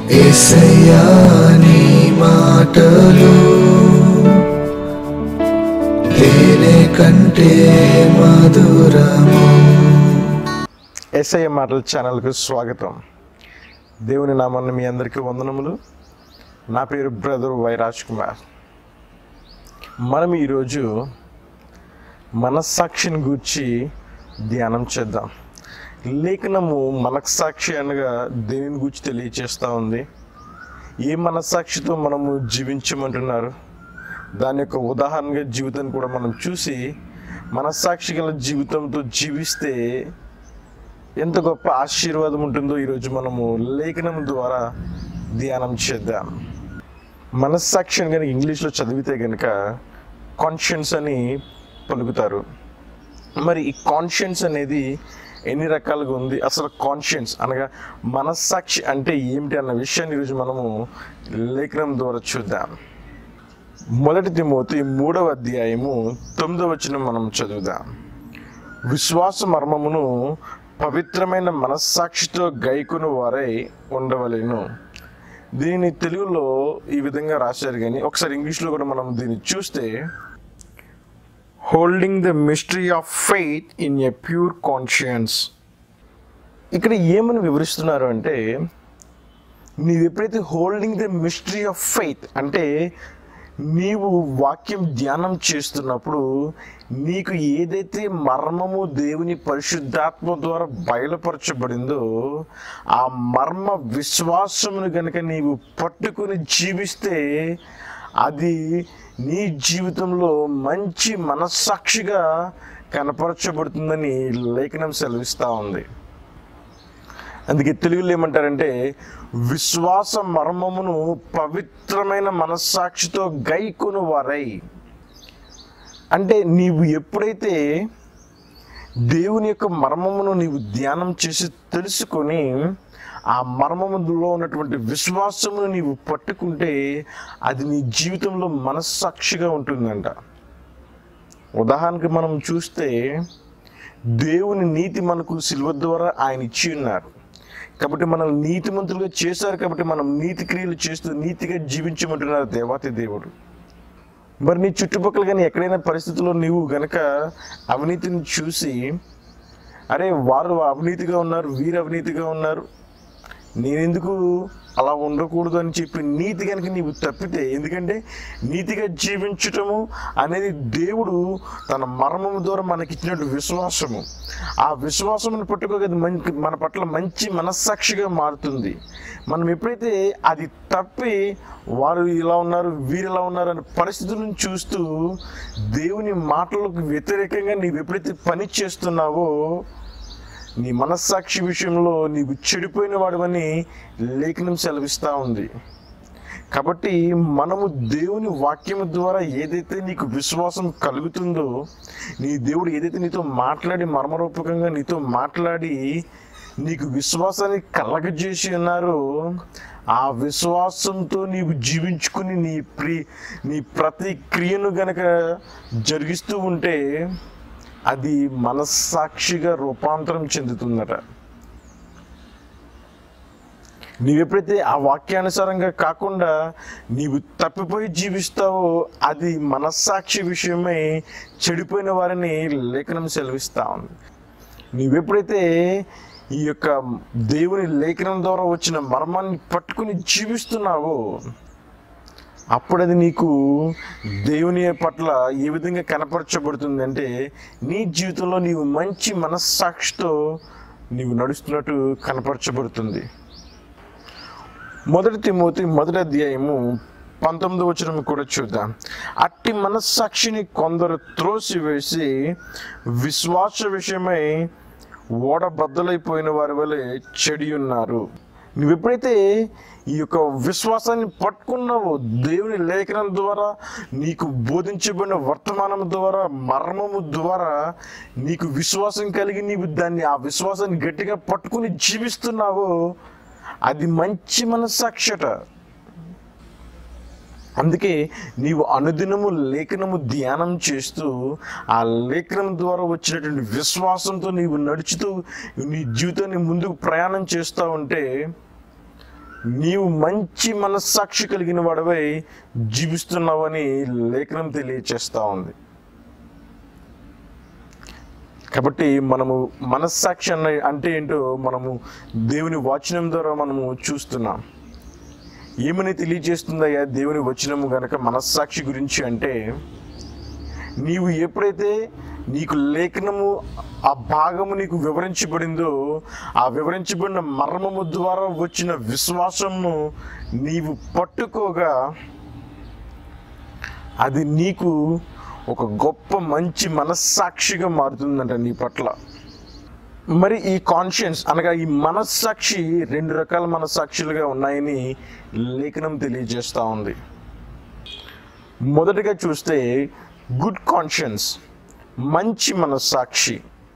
ఏసయ్యా నీ మాటలు తేనె కంటే మధురము ఎస్ఐ మాటల ఛానల్కు స్వాగతం దేవుని నామాన్ని మీ అందరికీ వందనములు నా పేరు బ్రదర్ వై రాజ్ కుమార్ మనం ఈరోజు మనస్సాక్షిని గూర్చి ధ్యానం చేద్దాం లేఖనము మనస్సాక్షి అనగా దేనిని గూర్చి తెలియచేస్తూ ఉంది ఏ మనస్సాక్షితో మనము జీవించమంటున్నారు దాని యొక్క ఉదాహరణగా జీవితాన్ని కూడా మనం చూసి మనస్సాక్షి గల జీవితంతో జీవిస్తే ఎంత గొప్ప ఆశీర్వాదం ఉంటుందో ఈరోజు మనము లేఖనం ద్వారా ధ్యానం చేద్దాం మనస్సాక్షి అని కనుక ఇంగ్లీష్లో చదివితే కనుక కాన్షియన్స్ అని పలుకుతారు మరి ఈ కాన్షియన్స్ అనేది ఎన్ని రకాలుగా ఉంది అసలు కాన్షియన్స్ అనగా మనస్సాక్షి అంటే ఏమిటి అన్న విషయాన్ని ఈరోజు మనము లేఖనం ద్వారా చూద్దాం మొదటి తిమోతి మూడవ అధ్యాయము తొమ్మిదవ వచనం మనం చదువుదాం విశ్వాస మర్మమును పవిత్రమైన మనస్సాక్షితో గైకుని వారై ఉండవలేను దీనిని తెలుగులో ఈ విధంగా రాశారు కానీ ఒకసారి ఇంగ్లీష్లో కూడా మనం దీన్ని చూస్తే holding the mystery of faith in a pure conscience ఇక్కడ ఏమని వివరిస్తున్నారు అంటే నీవు ఎప్పుడైతే holding the mystery of faith అంటే నీవు వాక్యం ధ్యానం చేస్తున్నప్పుడు నీకు ఏదైతే మర్మము దేవుని పరిశుద్ధాత్మ ద్వారా బయలుపరచబడిందో ఆ మర్మ విశ్వాసమును గనుక నీవు పట్టుకుని జీవిస్తే అది నీ జీవితంలో మంచి మనస్సాక్షిగా కనపరచబడుతుందని లేఖనం సెలవిస్తూ ఉంది అందుకే తెలుగులో ఏమంటారంటే విశ్వాస మర్మమును పవిత్రమైన మనస్సాక్షితో గైకొను వారై అంటే నీవు ఎప్పుడైతే దేవుని యొక్క మర్మమును నీవు ధ్యానం చేసి తెలుసుకొని ఆ మర్మములో ఉన్నటువంటి విశ్వాసమును నీవు పట్టుకుంటే అది నీ జీవితంలో మనస్సాక్షిగా ఉంటుందంట ఉదాహరణకి మనం చూస్తే దేవుని నీతి మనకు సిల్వ ద్వారా ఆయన ఇచ్చి ఉన్నారు కాబట్టి మనం నీతిమంతులుగా చేశారు కాబట్టి మనం నీతి క్రియలు చేస్తూ నీతిగా జీవించమంటున్నారు దేవాతి దేవుడు మరి నీ చుట్టుపక్కల కానీ ఎక్కడైనా పరిస్థితుల్లో నీవు గనక అవినీతిని చూసి అరే వారు అవినీతిగా ఉన్నారు వీరు అవినీతిగా ఉన్నారు నేనెందుకు అలా ఉండకూడదు అని చెప్పి నీతి కనుక నీవు తప్పితే ఎందుకంటే నీతిగా జీవించటము అనేది దేవుడు తన మర్మము ద్వారా మనకి ఇచ్చినట్టు విశ్వాసము ఆ విశ్వాసమును పట్టుకోగది మంచి మన పట్ల మంచి మనస్సాక్షిగా మారుతుంది మనం ఎప్పుడైతే అది తప్పి వారు ఇలా ఉన్నారు వీరు ఇలా ఉన్నారు అనే పరిస్థితులను చూస్తూ దేవుని మాటలకు వ్యతిరేకంగా నీవు ఎప్పుడైతే పని చేస్తున్నావో నీ మనస్సాక్షి విషయంలో నీవు చెడిపోయిన వాడివని లేఖనం సెలవిస్తూ ఉంది కాబట్టి మనము దేవుని వాక్యము ద్వారా ఏదైతే నీకు విశ్వాసం కలుగుతుందో నీ దేవుడు ఏదైతే నీతో మాట్లాడి మర్మరూపకంగా నీతో మాట్లాడి నీకు విశ్వాసాన్ని కలగజేసి ఉన్నారో ఆ విశ్వాసంతో నీవు జీవించుకుని నీ ప్రి నీ ప్రతి క్రియను గనక జరిగిస్తూ ఉంటే అది మనస్సాక్షిగా రూపాంతరం చెందుతుందట నీవెప్పుడైతే ఆ వాక్యానుసారంగా కాకుండా నీవు తప్పిపోయి జీవిస్తావో అది మనస్సాక్షి విషయమై చెడిపోయిన వారిని లేఖనం సెలవిస్తా ఉంది నీవెప్పుడైతే ఈ యొక్క దేవుని లేఖనం ద్వారా వచ్చిన మర్మాన్ని పట్టుకుని జీవిస్తున్నావో అప్పుడు అది నీకు దేవుని పట్ల ఏ విధంగా కనపరచబడుతుంది అంటే నీ జీవితంలో నీవు మంచి మనస్సాక్షితో నీవు నడుస్తున్నట్టు కనపరచబడుతుంది మొదటి తిమోతి మొదటి అధ్యాయము పంతొమ్మిది వచనం కూడా చూద్దాం అట్టి మనస్సాక్షిని కొందరు త్రోసివేసి విశ్వాస విషయమై ఓడబద్దలైపోయిన వారి వలె చెడి ఉన్నారు నువ్వు ఎప్పుడైతే ఈ యొక్క విశ్వాసాన్ని పట్టుకున్నావో దేవుని లేఖనం ద్వారా నీకు బోధించబడిన వర్తమానం ద్వారా మర్మము ద్వారా నీకు విశ్వాసం కలిగి నీవు దాన్ని ఆ విశ్వాసాన్ని గట్టిగా పట్టుకుని జీవిస్తున్నావో అది మంచి మనస్సాక్షట అందుకే నీవు అనుదినము లేఖనము ధ్యానం చేస్తూ ఆ లేఖనం ద్వారా వచ్చినటువంటి విశ్వాసంతో నీవు నడుచుతూ నీ జీవితాన్ని ముందుకు ప్రయాణం చేస్తూ ఉంటే నీవు మంచి మనస్సాక్షి కలిగిన వాడవై జీవిస్తున్నావని లేఖనం తెలియచేస్తా ఉంది కాబట్టి మనము మనస్సాక్షి అన్న అంటే ఏంటో మనము దేవుని వచనం ద్వారా మనము చూస్తున్నాం ఏమని తెలియజేస్తుందయ్యా దేవుని వచనము గనక మనస్సాక్షి గురించి అంటే నీవు ఎప్పుడైతే నీకు లేఖనము ఆ భాగము నీకు వివరించబడిందో ఆ వివరించబడిన మర్మము ద్వారా వచ్చిన విశ్వాసంను నీవు పట్టుకోగా అది నీకు ఒక గొప్ప మంచి మనస్సాక్షిగా మారుతుందంట నీ పట్ల మరి ఈ కాన్షియన్స్ అనగా ఈ మనస్సాక్షి రెండు రకాల మనస్సాక్షులుగా ఉన్నాయని లేఖనం తెలియజేస్తూ ఉంది మొదటగా చూస్తే గుడ్ కాన్షియన్స్ మంచి మనస్సాక్షి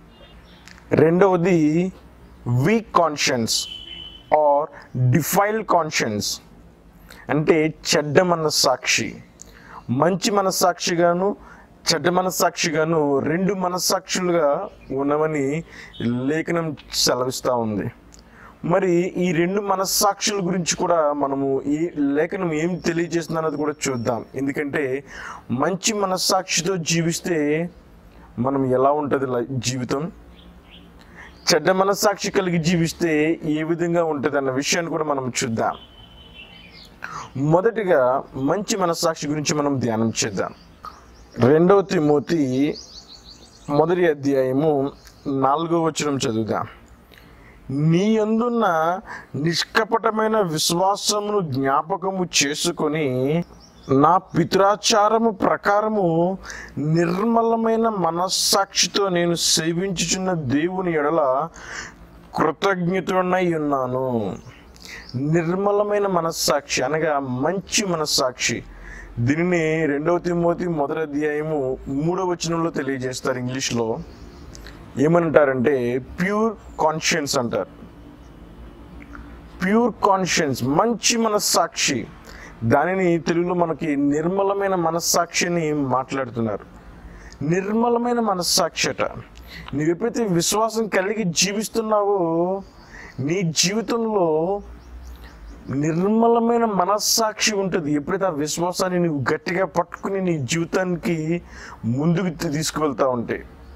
రెండవది weak conscience or defiled conscience అంటే చెడ్డ మనస్సాక్షి మంచి మనస్సాక్షిగాను చెడ్డ మనస్సాక్షిగాను రెండు మనస్సాక్షులుగా ఉన్నవని లేఖనం సెలవిస్తూ ఉంది మరి ఈ రెండు మనస్సాక్షుల గురించి కూడా మనము ఈ లేఖనం ఏం తెలియజేస్తుంది అన్నది కూడా చూద్దాం ఎందుకంటే మంచి మనస్సాక్షితో జీవిస్తే మనం ఎలా ఉంటుంది లై- జీవితం చెడ్డ మనస్సాక్షి కలిగి జీవిస్తే ఏ విధంగా ఉంటుంది అన్న విషయాన్ని కూడా మనం చూద్దాం మొదటిగా మంచి మనస్సాక్షి గురించి మనం ధ్యానం చేద్దాం రెండవ తిమోతి మొదటి అధ్యాయము నాలుగో వచనం చదువుదాం నీ అందున్న నిష్కపటమైన విశ్వాసమును జ్ఞాపకము చేసుకొని నా పితురాచారము ప్రకారము నిర్మలమైన మనస్సాక్షితో నేను సేవించుచున్న దేవుని ఎడల కృతజ్ఞతుడనై ఉన్నాను నిర్మలమైన మనస్సాక్షి అనగా మంచి మనస్సాక్షి దీనిని రెండవ తిమోతి మొదటి అధ్యాయము మూడవ వచనంలో తెలియజేస్తారు ఇంగ్లీష్లో ఏమంటారంటే ప్యూర్ కాన్షియన్స్ అంటారు ప్యూర్ కాన్షియన్స్ మంచి మనస్సాక్షి దానిని తెలుగులో మనకి నిర్మలమైన మనస్సాక్షిని మాట్లాడుతున్నారు నిర్మలమైన మనస్సాక్షిట నువ్వు ఎప్పుడైతే విశ్వాసం కలిగి జీవిస్తున్నావో నీ జీవితంలో నిర్మలమైన మనస్సాక్షి ఉంటుంది ఎప్పుడైతే ఆ విశ్వాసాన్ని నువ్వు గట్టిగా పట్టుకుని నీ జీవితానికి ముందుకు తీసుకువెళ్తా ఉంటే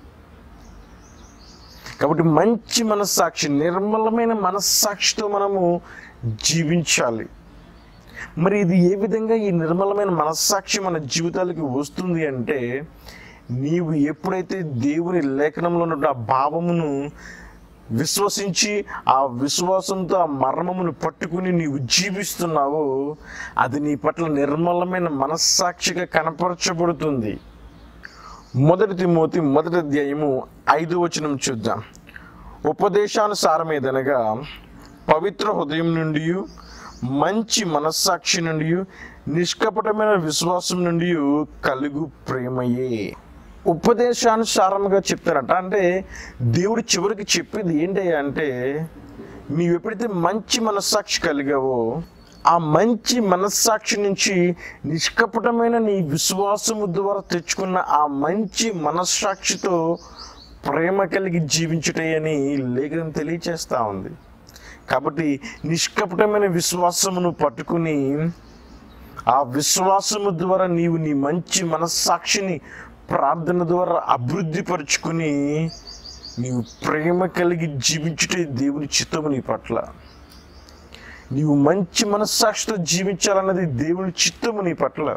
కాబట్టి మంచి మనస్సాక్షి నిర్మలమైన మనస్సాక్షితో మనము జీవించాలి మరి ఇది ఏ విధంగా ఈ నిర్మలమైన మనస్సాక్షి మన జీవితాలకి వస్తుంది అంటే నీవు ఎప్పుడైతే దేవుని లేఖనంలో ఉన్న ఆ భావమును విశ్వసించి ఆ విశ్వాసంతో ఆ మర్మమును పట్టుకుని నీవు జీవిస్తున్నావో అది నీ పట్ల నిర్మలమైన మనస్సాక్షిగా కనపరచబడుతుంది మొదటి తిమోతి మొదటి అధ్యాయము ఐదు వచనం చూద్దాం ఉపదేశానుసారమేదనగా పవిత్ర హృదయం నుండి మంచి మనస్సాక్షి నుండి నిష్కపటమైన విశ్వాసం నుండి కలుగు ప్రేమయే ఉపదేశానుసారంగా చెప్తారట అంటే దేవుడు చివరికి చెప్పేది ఏంటి అంటే నీవు ఎప్పుడైతే మంచి మనస్సాక్షి కలిగావో ఆ మంచి మనస్సాక్షి నుంచి నిష్కపటమైన నీ విశ్వాసము ద్వారా తెచ్చుకున్న ఆ మంచి మనస్సాక్షితో ప్రేమ కలిగి జీవించుటే అని లేఖనం తెలియచేస్తా ఉంది కాబట్టి నిష్కపటమైన విశ్వాసమును పట్టుకుని ఆ విశ్వాసము ద్వారా నీవు నీ మంచి మనస్సాక్షిని ప్రార్థన ద్వారా అభివృద్ధి పరుచుకుని నీవు ప్రేమ కలిగి జీవించుటే దేవుని చిత్తము నీ పట్ల నీవు మంచి మనస్సాక్షితో జీవించాలన్నది దేవుని చిత్తము నీ పట్ల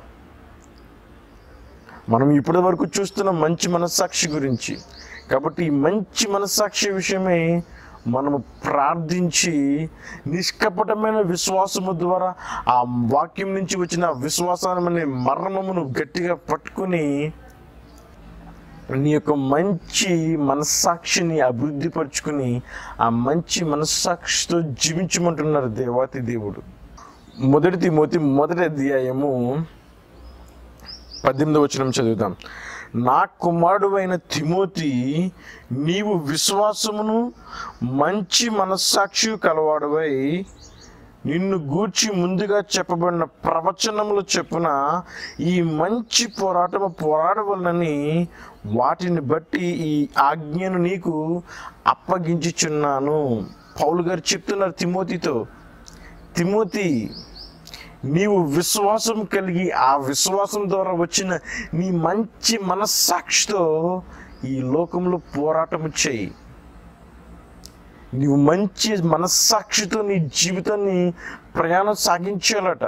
మనం ఇప్పటి వరకు చూస్తున్న మంచి మనస్సాక్షి గురించి కాబట్టి ఈ మంచి మనస్సాక్షి విషయమే మనము ప్రార్థించి నిష్కపటమైన విశ్వాసము ద్వారా ఆ వాక్యం నుంచి వచ్చిన ఆ విశ్వాసాన్ని మర్మమును గట్టిగా పట్టుకుని నీ యొక్క మంచి మనస్సాక్షిని అభివృద్ధి పరుచుకుని ఆ మంచి మనస్సాక్షితో జీవించమంటున్నారు దేవాతి దేవుడు మొదటి తిమోతి మొదటి అధ్యాయము పద్దెనిమిది వచనం చదువుతాం నా కుమారుడు అయిన తిమోతి నీవు విశ్వాసమును మంచి మనస్సాక్షి కలవాడువై నిన్ను గూర్చి ముందుగా చెప్పబడిన ప్రవచనములు చెప్పున ఈ మంచి పోరాటము పోరాడవలనని వాటిని బట్టి ఈ ఆజ్ఞను నీకు అప్పగించుచున్నాను పౌలు గారు చెప్తున్నారు తిమోతితో తిమోతి నీవు విశ్వాసం కలిగి ఆ విశ్వాసం ద్వారా వచ్చిన నీ మంచి మనస్సాక్షితో ఈ లోకంలో పోరాటం చేయి నీవు మంచి మనస్సాక్షితో నీ జీవితాన్ని ప్రయాణం సాగించాలట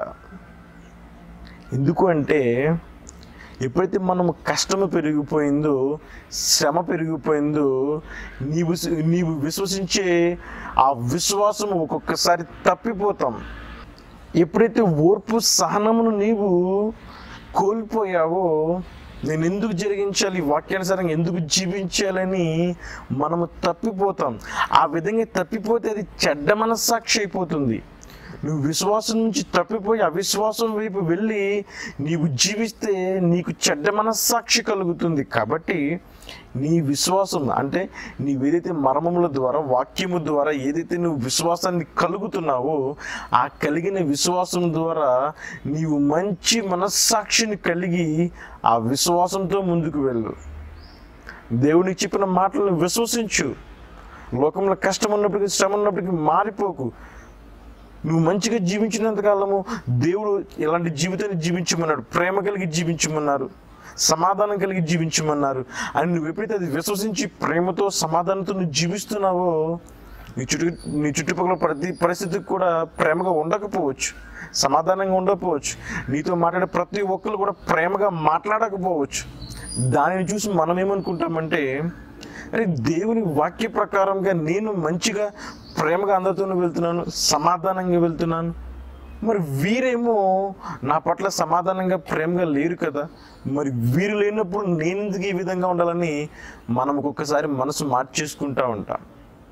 ఎందుకు అంటే ఎప్పుడైతే మనము కష్టము పెరిగిపోయిందో శ్రమ పెరిగిపోయిందో నీవు నీవు విశ్వసించే ఆ విశ్వాసం ఒక్కొక్కసారి తప్పిపోతాం ఎప్పుడైతే ఓర్పు సహనమును నీవు కోల్పోయావో నేను ఎందుకు జరిగించాలి ఈ వాక్యానుసారంగా ఎందుకు జీవించాలని మనము తప్పిపోతాం ఆ విధంగా తప్పిపోతే అది చెడ్డ మనస్సాక్షి అయిపోతుంది నువ్వు విశ్వాసం నుంచి తప్పిపోయి అవిశ్వాసం వైపు వెళ్ళి నీవు జీవిస్తే నీకు చెడ్డ మనస్సాక్షి కలుగుతుంది కాబట్టి నీ విశ్వాసం అంటే నీవేదైతే మర్మముల ద్వారా వాక్యము ద్వారా ఏదైతే నువ్వు విశ్వాసాన్ని కలుగుతున్నావో ఆ కలిగిన విశ్వాసం ద్వారా నీవు మంచి మనస్సాక్షిని కలిగి ఆ విశ్వాసంతో ముందుకు వెళ్ళు దేవునికి చెప్పిన మాటలను విశ్వసించు లోకంలో కష్టం ఉన్నప్పటికీ శ్రమ ఉన్నప్పటికీ మారిపోకు నువ్వు మంచిగా జీవించినంత కాలము దేవుడు ఇలాంటి జీవితాన్ని జీవించమన్నాడు ప్రేమ కలిగి జీవించమన్నారు సమాధానం కలిగి జీవించమన్నారు అని నువ్వు ఎప్పుడైతే అది విశ్వసించి ప్రేమతో సమాధానంతో నువ్వు జీవిస్తున్నావో నీ చుట్టూ నీ చుట్టుపక్కల ప్రతి పరిస్థితికి కూడా ప్రేమగా ఉండకపోవచ్చు సమాధానంగా ఉండకపోవచ్చు నీతో మాట్లాడే ప్రతి ఒక్కరు కూడా ప్రేమగా మాట్లాడకపోవచ్చు దానిని చూసి మనం ఏమనుకుంటామంటే అరే దేవుని వాక్య ప్రకారంగా నేను మంచిగా ప్రేమగా అందరితోనూ వెళ్తున్నాను సమాధానంగా వెళ్తున్నాను మరి వీరేమో నా పట్ల సమాధానంగా ప్రేమగా లేరు కదా మరి వీరు లేనప్పుడు నేను ఎందుకు ఈ విధంగా ఉండాలని మనం ఒక్కొక్కసారి మనసు మార్చేసుకుంటా ఉంటాం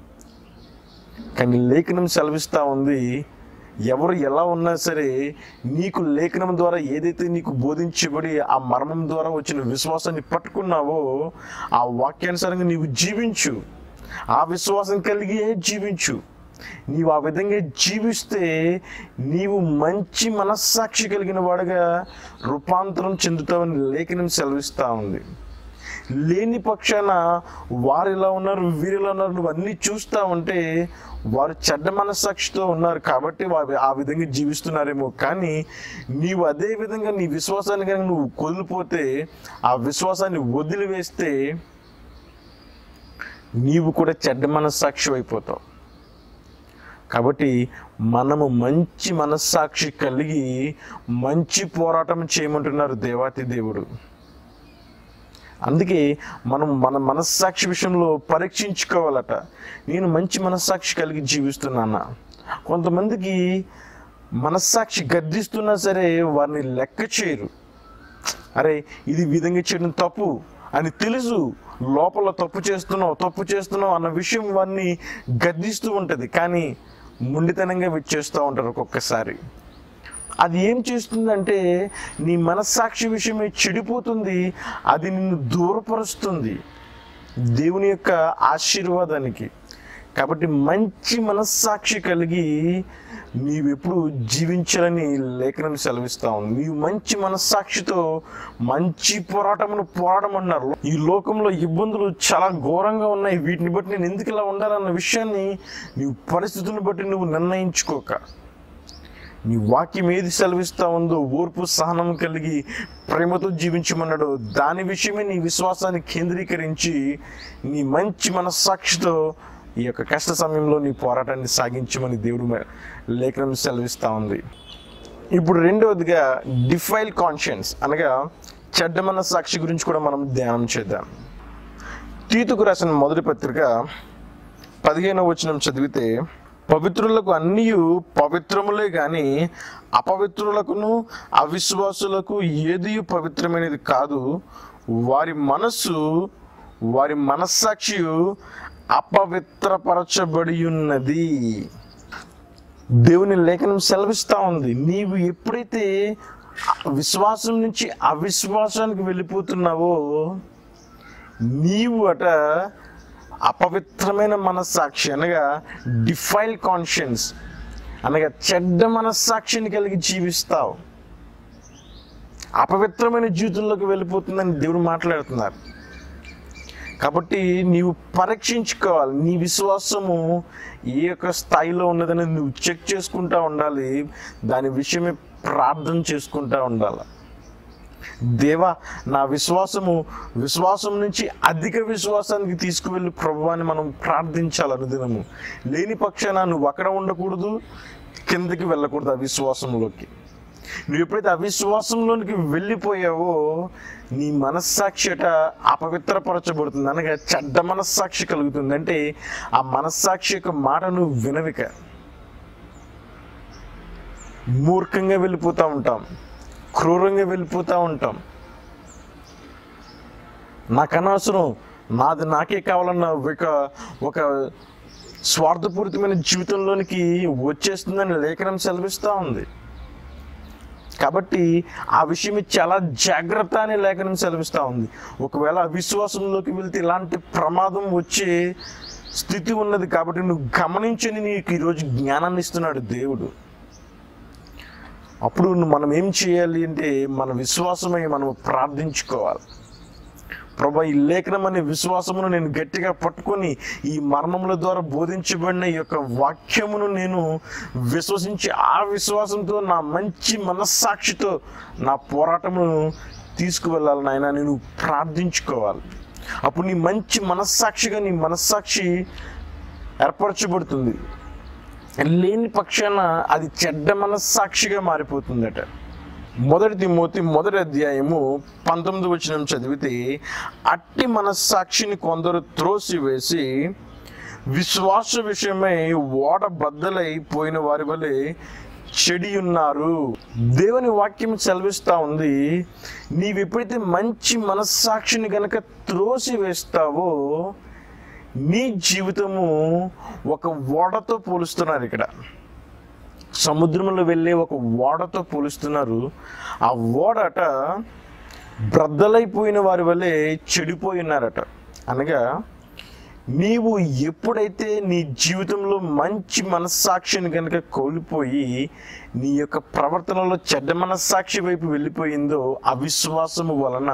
కానీ లేఖనం సెలవిస్తూ ఉంది ఎవరు ఎలా ఉన్నా సరే నీకు లేఖనం ద్వారా ఏదైతే నీకు బోధించబడి ఆ మర్మం ద్వారా వచ్చిన విశ్వాసాన్ని పట్టుకున్నావో ఆ వాక్యానుసారంగా నీవు జీవించు ఆ విశ్వాసం కలిగి జీవించు నీవు ఆ విధంగా జీవిస్తే నీవు మంచి మనస్సాక్షి కలిగిన వాడుగా రూపాంతరం చెందుతావని లేఖనం సెలవిస్తూ ఉంది లేని పక్షాన వారు ఇలా ఉన్నారు వీరు ఇలా ఉన్నారు నువ్వు అన్నీ చూస్తా ఉంటే వారు చెడ్డ మనస్సాక్షితో ఉన్నారు కాబట్టి వారు ఆ విధంగా జీవిస్తున్నారేమో కానీ నీవు అదే విధంగా నీ విశ్వాసాన్ని కనుక నువ్వు కోల్పోతే ఆ విశ్వాసాన్ని వదిలివేస్తే నీవు కూడా చెడ్డ మనస్సాక్షి అయిపోతావు కాబట్టి మనము మంచి మనస్సాక్షి కలిగి మంచి పోరాటం చేయమంటున్నారు దేవాతి దేవుడు అందుకే మనం మన మనస్సాక్షి విషయంలో పరీక్షించుకోవాలట నేను మంచి మనస్సాక్షి కలిగి జీవిస్తున్నానా కొంతమందికి మనస్సాక్షి గర్దిస్తున్నా సరే వారిని లెక్క చేయరు అరే ఇది ఈ విధంగా చేయడం తప్పు అని తెలుసు లోపల తప్పు చేస్తున్నావు తప్పు చేస్తున్నావు అన్న విషయం వారిని గద్దిస్తూ ఉంటుంది కానీ ముండితనంగా విచ్చేస్తూ ఉంటారు ఒక్కొక్కసారి అది ఏం చేస్తుందంటే నీ మనస్సాక్షి విషయమే చెడిపోతుంది అది నిన్ను దూరపరుస్తుంది దేవుని యొక్క ఆశీర్వాదానికి కాబట్టి మంచి మనస్సాక్షి కలిగి నీవెప్పుడు జీవించాలని లేఖనం సెలవిస్తా ఉంది నీవు మంచి మనస్సాక్షితో మంచి పోరాటమును పోరాడమన్నారు ఈ లోకంలో ఇబ్బందులు చాలా ఘోరంగా ఉన్నాయి వీటిని బట్టి నేను ఎందుకు ఇలా ఉండాలన్న విషయాన్ని నీవు పరిస్థితులను బట్టి నువ్వు నిర్ణయించుకోక నీ వాక్యం ఏది సెలవిస్తా ఉందో ఓర్పు సహనం కలిగి ప్రేమతో జీవించమన్నాడు దాని విషయమే నీ విశ్వాసాన్ని కేంద్రీకరించి నీ మంచి మనస్సాక్షితో ఈ యొక్క కష్ట సమయంలో నీ పోరాటాన్ని సాగించమని దేవుడు మ- లేఖనం సెలవిస్తా ఉంది ఇప్పుడు రెండవదిగా డిఫైల్ కాన్షియన్స్ అనగా చెడ్డ మనస్సాక్షి గురించి కూడా మనం ధ్యానం చేద్దాం తీతుకు రాసిన మొదటి పత్రిక పదిహేనవ వచనం చదివితే పవిత్రులకు అన్నీ పవిత్రములే గాని అపవిత్రులకును అవిశ్వాసులకు ఏది పవిత్రమైనది కాదు వారి మనస్సు వారి మనస్సాక్షి అపవిత్రపరచబడి ఉన్నది దేవుని లేఖనం సెలవిస్తా ఉంది నీవు ఎప్పుడైతే విశ్వాసం నుంచి అవిశ్వాసానికి వెళ్ళిపోతున్నావో నీవు అట అపవిత్రమైన మనస్సాక్షి అనగా డిఫైల్ కాన్షియన్స్ అనగా చెడ్డ మనస్సాక్షిని కలిగి జీవిస్తావు అపవిత్రమైన జీవితంలోకి వెళ్ళిపోతుందని దేవుడు మాట్లాడుతున్నారు కాబట్టి నీవు పరీక్షించుకోవాలి నీ విశ్వాసము ఏ యొక్క స్థాయిలో ఉన్నదని నువ్వు చెక్ చేసుకుంటా ఉండాలి దాని విషయమే ప్రార్థన చేసుకుంటా ఉండాలి దేవా నా విశ్వాసము విశ్వాసం నుంచి అధిక విశ్వాసానికి తీసుకువెళ్ళి ప్రభువాన్ని మనం ప్రార్థించాలి అనుదినము లేని పక్షాన నువ్వు అక్కడ ఉండకూడదు కిందకి వెళ్ళకూడదు ఆ విశ్వాసంలోకి నువ్వు ఎప్పుడైతే అవిశ్వాసంలోనికి వెళ్ళిపోయావో నీ మనస్సాక్షిట అపవిత్రపరచబడుతుంది అనగా చెడ్డ మనస్సాక్షి కలుగుతుంది అంటే ఆ మనస్సాక్షి యొక్క మాట నువ్వు వినవిక మూర్ఖంగా వెళ్ళిపోతూ ఉంటాం క్రూరంగా వెళ్ళిపోతూ ఉంటాం నాకు అనవసరం నాది నాకే కావాలన్న ఒక ఒక స్వార్థపూరితమైన జీవితంలోనికి వచ్చేస్తుందని లేఖనం సెలవిస్తూ ఉంది కాబట్టి ఆ విషయం మీద చాలా జాగ్రత్త అనే లేఖనం సెలవిస్తూ ఉంది ఒకవేళ అవిశ్వాసంలోకి వెళ్తే ఇలాంటి ప్రమాదం వచ్చే స్థితి ఉన్నది కాబట్టి నువ్వు గమనించని నీకు ఈరోజు జ్ఞానాన్ని ఇస్తున్నాడు దేవుడు అప్పుడు మనం ఏం చేయాలి అంటే మన విశ్వాసమై మనం ప్రార్థించుకోవాలి ప్రభా ఈ లేఖనం అనే విశ్వాసమును నేను గట్టిగా పట్టుకొని ఈ మర్మముల ద్వారా బోధించబడిన ఈ యొక్క వాక్యమును నేను విశ్వసించి ఆ విశ్వాసంతో నా మంచి మనస్సాక్షితో నా పోరాటమును తీసుకువెళ్ళాలి నాయన నేను ప్రార్థించుకోవాలి అప్పుడు నీ మంచి మనస్సాక్షిగా నీ మనస్సాక్షి ఏర్పరచబడుతుంది లేని పక్షాన అది చెడ్డ మనస్సాక్షిగా మారిపోతుందట మొదటి తిమోతి మొదటి అధ్యాయము పంతొమ్మిది వచనం చదివితే అట్టి మనస్సాక్షిని కొందరు త్రోసివేసి విశ్వాస విషయమై ఓడ బద్దలై పోయిన వారి వలె చెడి ఉన్నారు దేవుని వాక్యం సెలవిస్తా ఉంది నీవు ఎప్పుడైతే మంచి మనస్సాక్షిని గనక త్రోసి వేస్తావో నీ జీవితము ఒక ఓడతో పోలుస్తున్నారు ఇక్కడ సముద్రంలో వెళ్ళే ఒక ఓడతో పోలుస్తున్నారు ఆ ఓడట బ్రద్దలైపోయిన వారి వల్లే చెడిపోయి ఉన్నారట అనగా నీవు ఎప్పుడైతే నీ జీవితంలో మంచి మనస్సాక్షిని కనుక కోల్పోయి నీ యొక్క ప్రవర్తనలో చెడ్డ మనస్సాక్షి వైపు వెళ్ళిపోయిందో అవిశ్వాసము వలన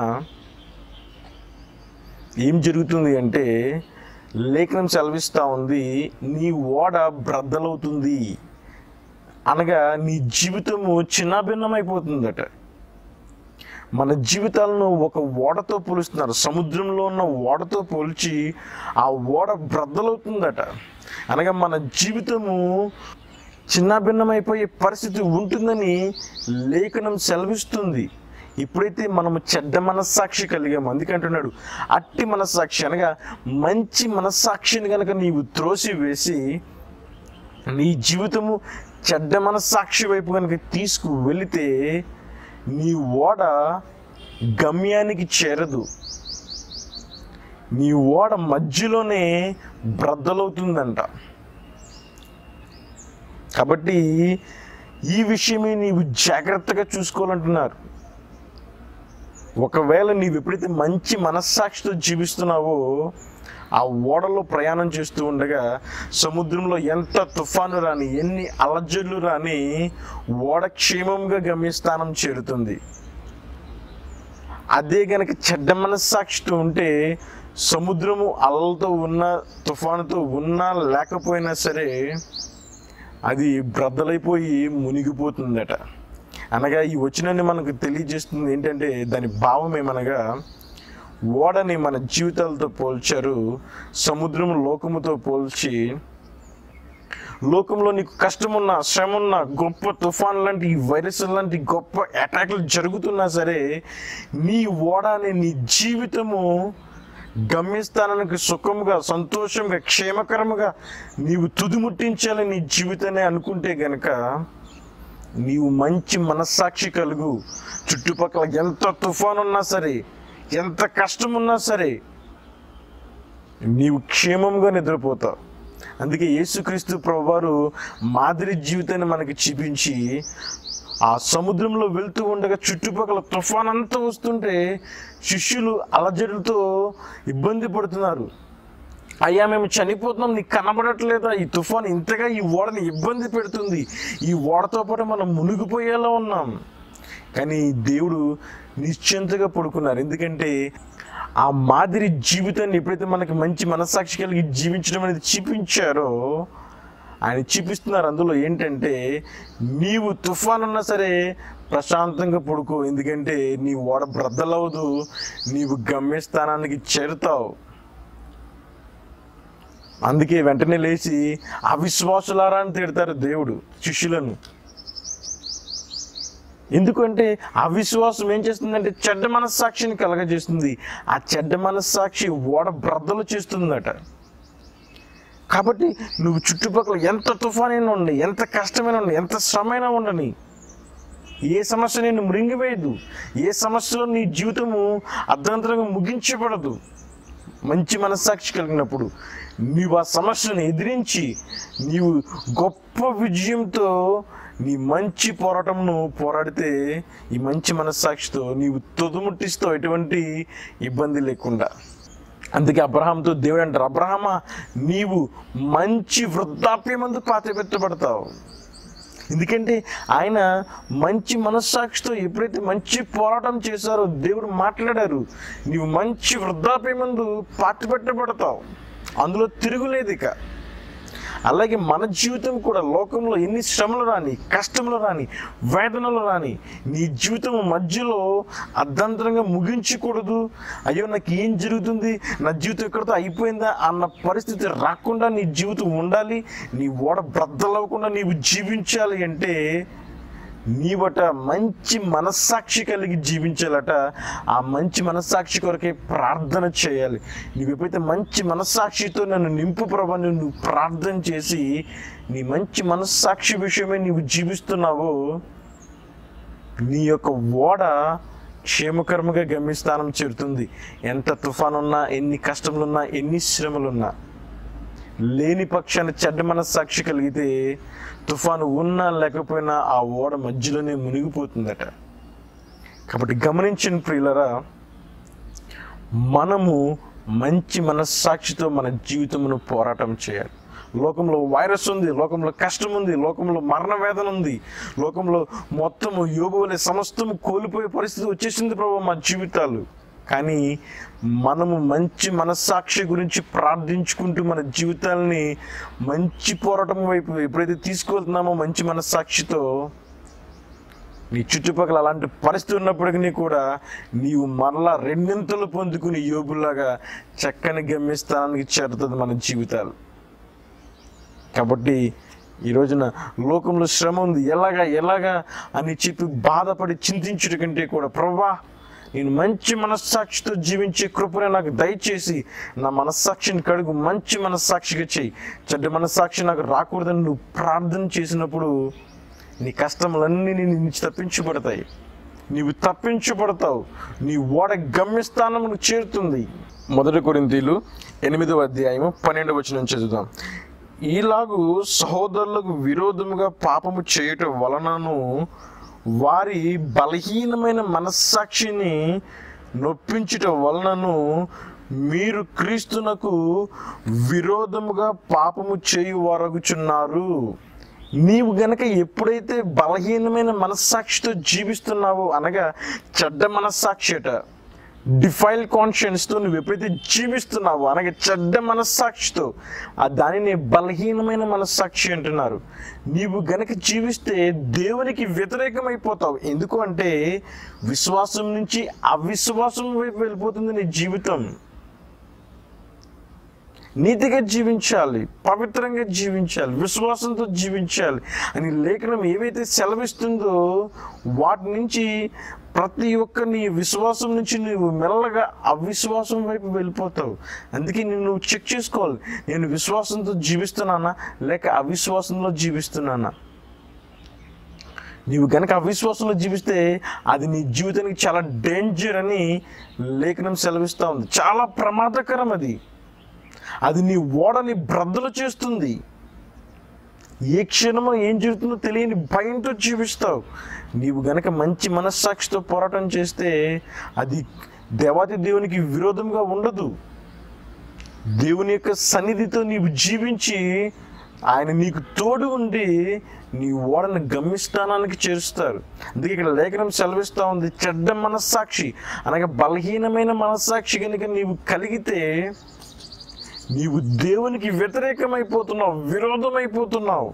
ఏం జరుగుతుంది అంటే లేఖనం సెలవిస్తూ ఉంది నీ ఓడ బ్రద్దలవుతుంది అనగా నీ జీవితము చిన్నాభిన్నమైపోతుందట మన జీవితాలను ఒక ఓడతో పోలుస్తున్నారు సముద్రంలో ఉన్న ఓడతో పోల్చి ఆ ఓడ బ్రద్దలవుతుందట అనగా మన జీవితము చిన్నాభిన్నమైపోయే పరిస్థితి ఉంటుందని లేఖనం సెలవిస్తుంది ఎప్పుడైతే మనము చెడ్డ మనస్సాక్షి కలిగాము అందుకంటున్నాడు అట్టి మనస్సాక్షి అనగా మంచి మనస్సాక్షిని కనుక నీవు త్రోసి వేసి నీ జీవితము చెడ్డ మనస్సాక్షి వైపు కనుక తీసుకు వెళితే నీ ఓడ గమ్యానికి చేరదు నీ ఓడ మధ్యలోనే బ్రద్దలవుతుందంట కాబట్టి ఈ విషయమే నీవు జాగ్రత్తగా చూసుకోవాలంటున్నారు ఒకవేళ నీవు ఎప్పుడైతే మంచి మనస్సాక్షితో జీవిస్తున్నావో ఆ ఓడలో ప్రయాణం చేస్తూ ఉండగా సముద్రంలో ఎంత తుఫాను రాని ఎన్ని అలజడులు రాని ఓడ క్షేమంగా గమ్యస్థానం చేరుతుంది అదే గనక చెడ్డ మనస్సాక్షితో ఉంటే సముద్రము అలలతో ఉన్న తుఫానుతో ఉన్నా లేకపోయినా సరే అది బ్రద్దలైపోయి మునిగిపోతుందట అనగా ఈ వచ్చినని మనకు తెలియజేస్తుంది ఏంటంటే దాని భావం ఏమనగా ఓడని మన జీవితాలతో పోల్చారు సముద్రం లోకముతో పోల్చి లోకంలో నీకు కష్టమున్న శ్రమ గొప్ప తుఫాన్ లాంటి ఈ వైరస్ లాంటి గొప్ప అటాక్లు జరుగుతున్నా సరే నీ ఓడ అనే నీ జీవితము గమ్యస్థానానికి సుఖముగా సంతోషంగా క్షేమకరముగా నీవు తుదిముట్టించాలని నీ జీవితాన్ని అనుకుంటే గనక నీవు మంచి మనస్సాక్షి కలుగు చుట్టుపక్కల ఎంత తుఫాన్ ఉన్నా సరే ఎంత కష్టం ఉన్నా సరే నీవు క్షేమంగా నిద్రపోతావు అందుకే యేసుక్రీస్తు ప్రభువారు మాదిరి జీవితాన్ని మనకి చూపించి ఆ సముద్రంలో వెళ్తూ ఉండగా చుట్టుపక్కల తుఫాన్ అంతా వస్తుంటే శిష్యులు అలజడులతో ఇబ్బంది పడుతున్నారు అయ్యా మేము చనిపోతున్నాం నీకు కనబడట్లేదా ఈ తుఫాన్ ఇంతగా ఈ ఓడని ఇబ్బంది పెడుతుంది ఈ ఓడతో పాటు మనం మునిగిపోయేలా ఉన్నాం కానీ దేవుడు నిశ్చింతగా పడుకున్నారు ఎందుకంటే ఆ మాదిరి జీవితాన్ని ఎప్పుడైతే మనకి మంచి మనస్సాక్షి కలిగి జీవించడం అనేది చూపించారో ఆయన చూపిస్తున్నారు అందులో ఏంటంటే నీవు తుఫాన్ ఉన్నా సరే ప్రశాంతంగా పడుకో ఎందుకంటే నీ ఓడ బ్రద్దలవదు నీవు గమ్యస్థానానికి చేరుతావు అందుకే వెంటనే లేచి అవిశ్వాసులారా అని తిడతారు దేవుడు శిష్యులను ఎందుకంటే అవిశ్వాసం ఏం చేస్తుందంటే చెడ్డ మనస్సాక్షిని కలగజేస్తుంది ఆ చెడ్డ మనస్సాక్షి ఓడ బ్రద్దలు చేస్తుందట కాబట్టి నువ్వు చుట్టుపక్కల ఎంత తుఫానైనా ఉండి ఎంత కష్టమైనా ఉండి ఎంత శ్రమైనా ఉండని ఏ సమస్య నేను మృంగివేయదు ఏ సమస్యలో నీ జీవితము అర్ధంతరంగా ముగించబడదు మంచి మనస్సాక్షి కలిగినప్పుడు నీవు ఆ సమస్యను ఎదిరించి నీవు గొప్ప విజయంతో నీ మంచి పోరాటంను పోరాడితే ఈ మంచి మనస్సాక్షితో నీవు తుదుముట్టిస్తావు ఎటువంటి ఇబ్బంది లేకుండా అందుకే అబ్రహాంతో దేవుడు అంటారు అబ్రహమా నీవు మంచి వృద్ధాప్యమందు పాతిపెట్టబడతావు ఎందుకంటే ఆయన మంచి మనస్సాక్షితో ఎప్పుడైతే మంచి పోరాటం చేశారో దేవుడు మాట్లాడారు నీవు మంచి వృద్ధాప్యమందు పాతి పెట్టబడతావు అందులో తిరుగులేదు ఇక అలాగే మన జీవితం కూడా లోకంలో ఎన్ని శ్రమలు రాని కష్టములు రాని వేదనలు రాని నీ జీవితం మధ్యలో అర్ధంతరంగా ముగించకూడదు అయ్యో నాకు ఏం జరుగుతుంది నా జీవితం ఎక్కడితో అయిపోయిందా అన్న పరిస్థితి రాకుండా నీ జీవితం ఉండాలి నీ ఓడ బ్రద్దలవ్వకుండా నీవు జీవించాలి అంటే నీవట మంచి మనస్సాక్షి కలిగి జీవించాలట ఆ మంచి మనస్సాక్షి కొరకే ప్రార్థన చేయాలి నువ్వు ఎప్పుడైతే మంచి మనస్సాక్షితో నన్ను నింపు ప్రభా అని నువ్వు ప్రార్థన చేసి నీ మంచి మనస్సాక్షి విషయమే నీవు జీవిస్తున్నావో నీ యొక్క ఓడ క్షేమకరముగా గమ్యస్థానం చేరుతుంది ఎంత తుఫాన్ ఉన్నా ఎన్ని కష్టములున్నా ఎన్ని శ్రమలున్నా లేని పక్షాన చెడ్డ మనస్సాక్షి కలిగితే తుఫాను ఉన్నా లేకపోయినా ఆ ఓడ మధ్యలోనే మునిగిపోతుందట కాబట్టి గమనించిన ప్రియులరా మనము మంచి మనస్సాక్షితో మన జీవితమును పోరాటం చేయాలి లోకంలో వైరస్ ఉంది లోకంలో కష్టం ఉంది లోకంలో మరణ వేదన ఉంది లోకంలో మొత్తము యోగు వలె సమస్తము కోల్పోయే పరిస్థితి వచ్చేసింది ప్రభు మా జీవితాలు కానీ మనము మంచి మనస్సాక్షి గురించి ప్రార్థించుకుంటూ మన జీవితాలని మంచి పోరాటం వైపు ఎప్పుడైతే తీసుకువెళ్తున్నామో మంచి మనస్సాక్షితో నీ చుట్టుపక్కల అలాంటి పరిస్థితి ఉన్నప్పటికీ కూడా నీవు మరలా రెండింతలు పొందుకుని యోగులాగా చక్కని గమ్యస్థానానికి చేరుతుంది మన జీవితాలు కాబట్టి ఈ రోజున లోకంలో శ్రమ ఉంది ఎలాగా ఎలాగా అని చెప్పి బాధపడి చింతించుట కంటే కూడా ప్రభా నేను మంచి మనస్సాక్షితో జీవించే కృపను నాకు దయచేసి నా మనస్సాక్షిని కడుగు మంచి మనస్సాక్షిగా చేయి చెడ్డ మనస్సాక్షి నాకు రాకూడదని నువ్వు ప్రార్థన చేసినప్పుడు నీ కష్టములన్నీ నీ నుంచి తప్పించబడతాయి నీవు తప్పించబడతావు నీ ఓడ గమ్యస్థానమును చేరుతుంది మొదటి కొరింతీలు ఎనిమిదవ అధ్యాయము పన్నెండవ వచనం చదువుదాం ఈలాగు సహోదరులకు విరోధముగా పాపము చేయటం వలనను వారి బలహీనమైన మనస్సాక్షిని నొప్పించుట వలనను మీరు క్రీస్తునకు విరోధముగా పాపము చేయు వరగుచున్నారు నీవు గనక ఎప్పుడైతే బలహీనమైన మనస్సాక్షితో జీవిస్తున్నావో అనగా చెడ్డ మనస్సాక్షిట డిఫైల్ కాన్షియన్స్తో నువ్వు ఎప్పుడైతే జీవిస్తున్నావో అనగా చెడ్డ మనస్సాక్షితో ఆ దానిని బలహీనమైన మనస్సాక్షి అంటున్నారు నీవు గనక జీవిస్తే దేవునికి వ్యతిరేకమైపోతావు ఎందుకు అంటే విశ్వాసం నుంచి అవిశ్వాసం వైపు వెళ్ళిపోతుంది నీ జీవితం నీతిగా జీవించాలి పవిత్రంగా జీవించాలి విశ్వాసంతో జీవించాలి అని లేఖనం ఏవైతే సెలవిస్తుందో వాటి నుంచి ప్రతి ఒక్క నీ విశ్వాసం నుంచి నువ్వు మెల్లగా అవిశ్వాసం వైపు వెళ్ళిపోతావు అందుకే నేను నువ్వు చెక్ చేసుకోవాలి నేను విశ్వాసంతో జీవిస్తున్నానా లేక అవిశ్వాసంలో జీవిస్తున్నానా నీవు కనుక అవిశ్వాసంలో జీవిస్తే అది నీ జీవితానికి చాలా డేంజర్ అని లేఖనం సెలవిస్తూ ఉంది చాలా ప్రమాదకరం అది అది నీ ఓడని బ్రద్దలు చేస్తుంది ఏ క్షణమో ఏం జరుగుతుందో తెలియని భయంతో జీవిస్తావు నీవు గనక మంచి మనస్సాక్షితో పోరాటం చేస్తే అది దేవాది దేవునికి విరోధంగా ఉండదు దేవుని యొక్క సన్నిధితో నీవు జీవించి ఆయన నీకు తోడు ఉండి నీ ఓడని గమ్యస్థానానికి చేరుస్తారు అందుకే ఇక్కడ లేఖనం సెలవిస్తూ ఉంది చెడ్డ మనస్సాక్షి అనగా బలహీనమైన మనస్సాక్షి కనుక నీవు కలిగితే నీవు దేవునికి వ్యతిరేకమైపోతున్నావు విరోధమైపోతున్నావు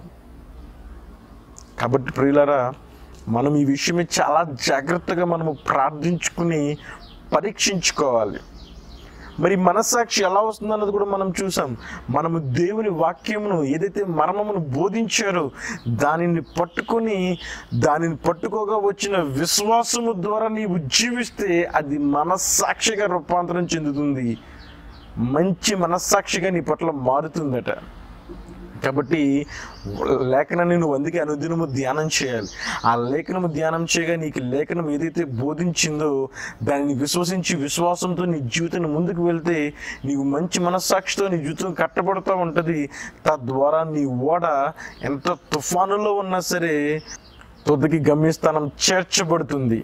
కాబట్టి ప్రియులరా మనం ఈ విషయమే చాలా జాగ్రత్తగా మనము ప్రార్థించుకుని పరీక్షించుకోవాలి మరి మనస్సాక్షి ఎలా వస్తుంది అన్నది కూడా మనం చూసాం మనము దేవుని వాక్యమును ఏదైతే మర్మమును బోధించారో దానిని పట్టుకొని దానిని పట్టుకోగా వచ్చిన విశ్వాసము ద్వారా నీవు జీవిస్తే అది మనస్సాక్షిగా రూపాంతరం చెందుతుంది మంచి మనస్సాక్షిగా నీ పట్ల మారుతుందట కాబట్టి లేఖనాన్ని నువ్వు అందుకే అనుదినము ధ్యానం చేయాలి ఆ లేఖనము ధ్యానం చేయగా నీకు లేఖనం ఏదైతే బోధించిందో దానిని విశ్వసించి విశ్వాసంతో నీ జీవితాన్ని ముందుకు వెళ్తే నీవు మంచి మనస్సాక్షితో నీ జీవితం కట్టబడుతూ ఉంటుంది తద్వారా నీ ఓడ ఎంత తుఫానులో ఉన్నా సరే తొదకి గమ్యస్థానం చేర్చబడుతుంది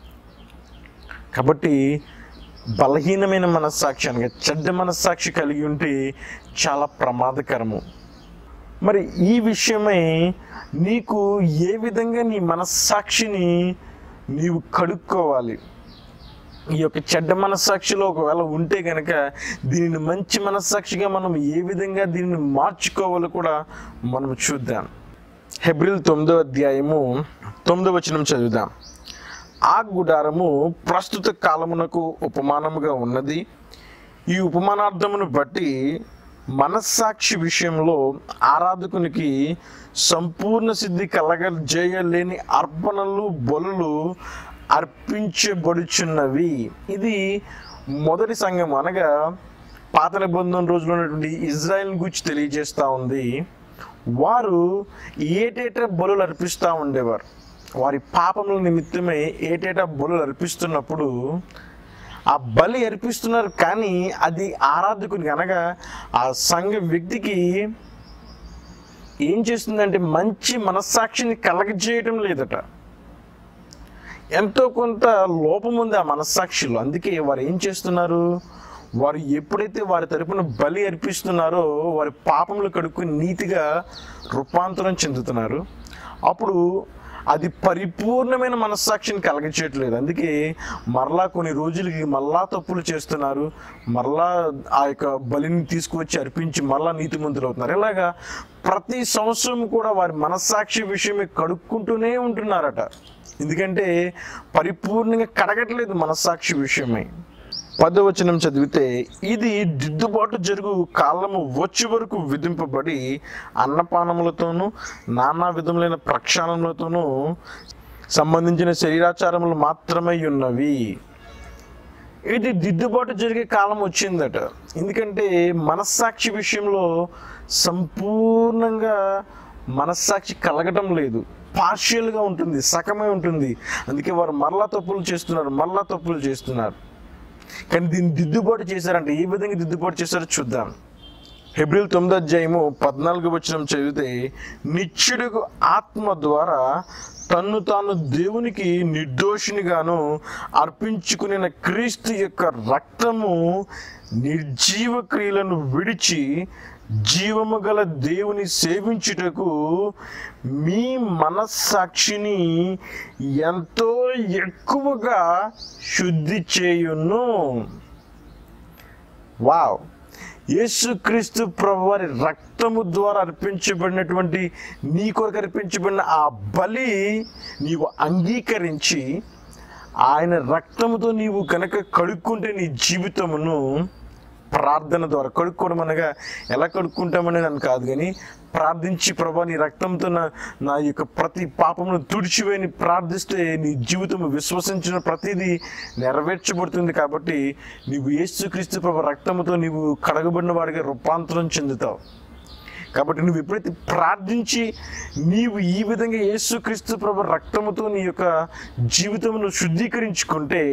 కాబట్టి బలహీనమైన మనస్సాక్షి అనగా చెడ్డ మనస్సాక్షి కలిగి ఉంటే చాలా ప్రమాదకరము మరి ఈ విషయమై నీకు ఏ విధంగా నీ మనస్సాక్షిని నీవు కడుక్కోవాలి ఈ యొక్క చెడ్డ మనస్సాక్షిలో ఒకవేళ ఉంటే గనక దీనిని మంచి మనస్సాక్షిగా మనం ఏ విధంగా దీనిని మార్చుకోవాలో కూడా మనం చూద్దాం హెబ్రిల్ తొమ్మిదో అధ్యాయము తొమ్మిదో వచనం చదువుదాం ఆ గుడారము ప్రస్తుత కాలమునకు ఉపమానముగా ఉన్నది ఈ ఉపమానార్థమును బట్టి మనస్సాక్షి విషయంలో ఆరాధకునికి సంపూర్ణ సిద్ధి కలగజేయలేని అర్పణలు బలులు అర్పించబడుచున్నవి ఇది మొదటి సంఘం అనగా పాత నిబంధన రోజులో ఉన్నటువంటి ఇజ్రాయెల్ గురించి తెలియజేస్తూ ఉంది వారు ఏటేటా బలులు అర్పిస్తూ ఉండేవారు వారి పాపముల నిమిత్తమే ఏటేటా బలులు అర్పిస్తున్నప్పుడు ఆ బలి అర్పిస్తున్నారు కానీ అది ఆరాధకునికి అనగా ఆ సంఘ వ్యక్తికి ఏం చేస్తుందంటే మంచి మనస్సాక్షిని కలగజేయటం లేదట ఎంతో కొంత లోపం ఉంది ఆ మనస్సాక్షిలో అందుకే వారు ఏం చేస్తున్నారు వారు ఎప్పుడైతే వారి తరపున బలి అర్పిస్తున్నారో వారి పాపములు కడుక్కుని నీతిగా రూపాంతరం చెందుతున్నారు అప్పుడు అది పరిపూర్ణమైన మనస్సాక్షిని కలగచేయట్లేదు అందుకే మరలా కొన్ని రోజులకి మరలా తప్పులు చేస్తున్నారు మరలా ఆ యొక్క బలిని తీసుకువచ్చి అర్పించి మరలా నీతిమంతులు అవుతున్నారు ఇలాగా ప్రతి సంవత్సరం కూడా వారి మనస్సాక్షి విషయమే కడుక్కుంటూనే ఉంటున్నారట ఎందుకంటే పరిపూర్ణంగా కడగట్లేదు మనస్సాక్షి విషయమై పదవచనం చదివితే ఇది దిద్దుబాటు జరుగు కాలము వచ్చే వరకు విధింపబడి అన్నపానములతోనూ నానా విధములైన ప్రక్షాళనలతోనూ సంబంధించిన శరీరాచారములు మాత్రమే ఉన్నవి ఇది దిద్దుబాటు జరిగే కాలం వచ్చిందట ఎందుకంటే మనస్సాక్షి విషయంలో సంపూర్ణంగా మనస్సాక్షి కలగటం లేదు పార్షియల్గా ఉంటుంది సగమే ఉంటుంది అందుకే వారు మరలా తప్పులు చేస్తున్నారు మరలా తప్పులు చేస్తున్నారు కానీ దీన్ని దిద్దుబాటు చేశారంటే ఏ విధంగా దిద్దుబాటు చేశారో చూద్దాం హెబ్రిల్ తొమ్మిది అధ్యాయము పద్నాలుగు వచనం చదివితే నిత్యుడుకు ఆత్మ ద్వారా తన్ను తాను దేవునికి నిర్దోషినిగాను అర్పించుకునే క్రీస్తు యొక్క రక్తము నిర్జీవ క్రియలను విడిచి జీవము గల దేవుని సేవించుటకు మీ మనస్సాక్షిని ఎంతో ఎక్కువగా శుద్ధి చేయును వావ్ యేసుక్రీస్తు ప్రభు వారి రక్తము ద్వారా అర్పించబడినటువంటి నీ కొరకు అర్పించబడిన ఆ బలి నీవు అంగీకరించి ఆయన రక్తముతో నీవు కనుక కడుక్కుంటే నీ జీవితమును ప్రార్థన ద్వారా కడుక్కోవడం అనగా ఎలా కడుక్కుంటామని నన్ను కాదు కానీ ప్రార్థించి ప్రభా నీ రక్తంతో నా నా యొక్క ప్రతి పాపమును తుడిచివేని ప్రార్థిస్తే నీ జీవితం విశ్వసించిన ప్రతిదీ నెరవేర్చబడుతుంది కాబట్టి నీవు యేసుక్రీస్తు ప్రభు రక్తముతో నీవు కడగబడిన వాడిగా రూపాంతరం చెందుతావు కాబట్టి నువ్వు ఎప్పుడైతే ప్రార్థించి నీవు ఈ విధంగా యేసుక్రీస్తు ప్రభు రక్తముతో నీ యొక్క జీవితమును శుద్ధీకరించుకుంటే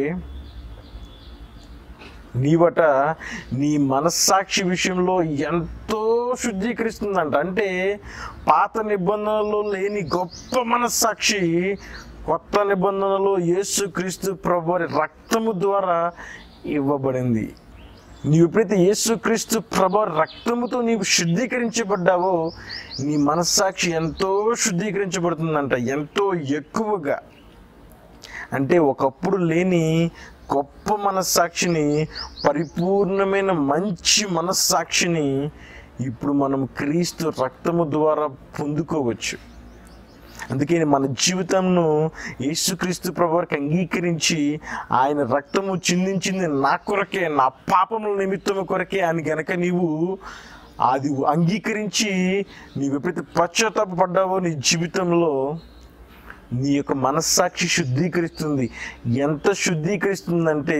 నీవట నీ మనస్సాక్షి విషయంలో ఎంతో శుద్ధీకరిస్తుందంట అంటే పాత నిబంధనలో లేని గొప్ప మనస్సాక్షి కొత్త నిబంధనలో యేసుక్రీస్తు ప్రభు వారి రక్తము ద్వారా ఇవ్వబడింది నీవు ఎప్పుడైతే యేసుక్రీస్తు ప్రభు రక్తముతో నీవు శుద్ధీకరించబడ్డావో నీ మనస్సాక్షి ఎంతో శుద్ధీకరించబడుతుందంట ఎంతో ఎక్కువగా అంటే ఒకప్పుడు లేని గొప్ప మనస్సాక్షిని పరిపూర్ణమైన మంచి మనస్సాక్షిని ఇప్పుడు మనం క్రీస్తు రక్తము ద్వారా పొందుకోవచ్చు అందుకే మన జీవితంను యేసుక్రీస్తు ప్రభువారికి అంగీకరించి ఆయన రక్తము చిందించింది నా కొరకే నా పాపముల నిమిత్తము కొరకే అని గనక నీవు అది అంగీకరించి నీవు ఎప్పుడైతే పశ్చాత్తాపడ్డావో నీ జీవితంలో నీ యొక్క మనస్సాక్షి శుద్ధీకరిస్తుంది ఎంత శుద్ధీకరిస్తుందంటే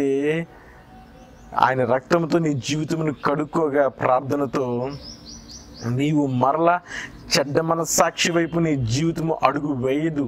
ఆయన రక్తంతో నీ జీవితమును కడుక్కోగా ప్రార్థనతో నీవు మరలా చెడ్డ మనస్సాక్షి వైపు నీ జీవితము అడుగు వేయదు